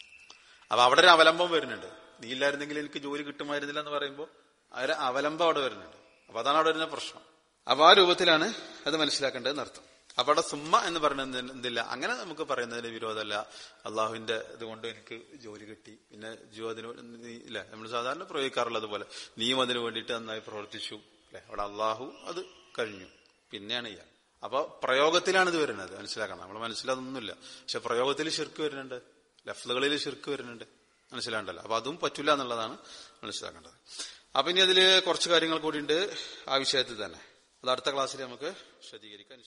അപ്പൊ അവിടെ ഒരു അവലംബം വരുന്നുണ്ട് നീ ഇല്ലായിരുന്നെങ്കിൽ എനിക്ക് ജോലി കിട്ടുമായിരുന്നില്ല എന്ന് പറയുമ്പോൾ ആ ഒരു അവലംബം അവിടെ വരുന്നുണ്ട് അപ്പൊ അതാണ് അവിടെ വരുന്ന പ്രശ്നം അപ്പൊ ആ രൂപത്തിലാണ് അത് മനസ്സിലാക്കേണ്ടത് എന്നർത്ഥം അപ്പൊ അവിടെ സുമ്മ എന്ന് പറയുന്നത് എന്തില്ല അങ്ങനെ നമുക്ക് പറയുന്നതിന് വിരോധമല്ല അള്ളാഹുവിന്റെ ഇതുകൊണ്ട് എനിക്ക് ജോലി കിട്ടി പിന്നെ ജോ അതിന് ഇല്ല നമ്മൾ സാധാരണ പ്രയോഗിക്കാറുള്ളത് പോലെ നീയും അതിനു വേണ്ടിയിട്ട് നന്നായി പ്രവർത്തിച്ചു അല്ലെ അവിടെ അള്ളാഹു അത് കഴിഞ്ഞു പിന്നെയാണ് ഇയാൾ അപ്പൊ പ്രയോഗത്തിലാണ് ഇത് വരുന്നത് മനസ്സിലാക്കണം നമ്മൾ മനസ്സിലതൊന്നുമില്ല പക്ഷെ പ്രയോഗത്തിൽ ശിർക്ക് വരുന്നുണ്ട് ലഫ്ലുകളിൽ ശിർക്ക് വരുന്നുണ്ട് മനസ്സിലാണ്ടല്ലോ അപ്പൊ അതും പറ്റില്ല എന്നുള്ളതാണ് മനസ്സിലാക്കേണ്ടത് അപ്പൊ ഇനി അതിൽ കുറച്ച് കാര്യങ്ങൾ കൂടി ഉണ്ട് ആ വിഷയത്തിൽ തന്നെ അത് അടുത്ത ക്ലാസ്സിൽ നമുക്ക് വിശദീകരിക്കാം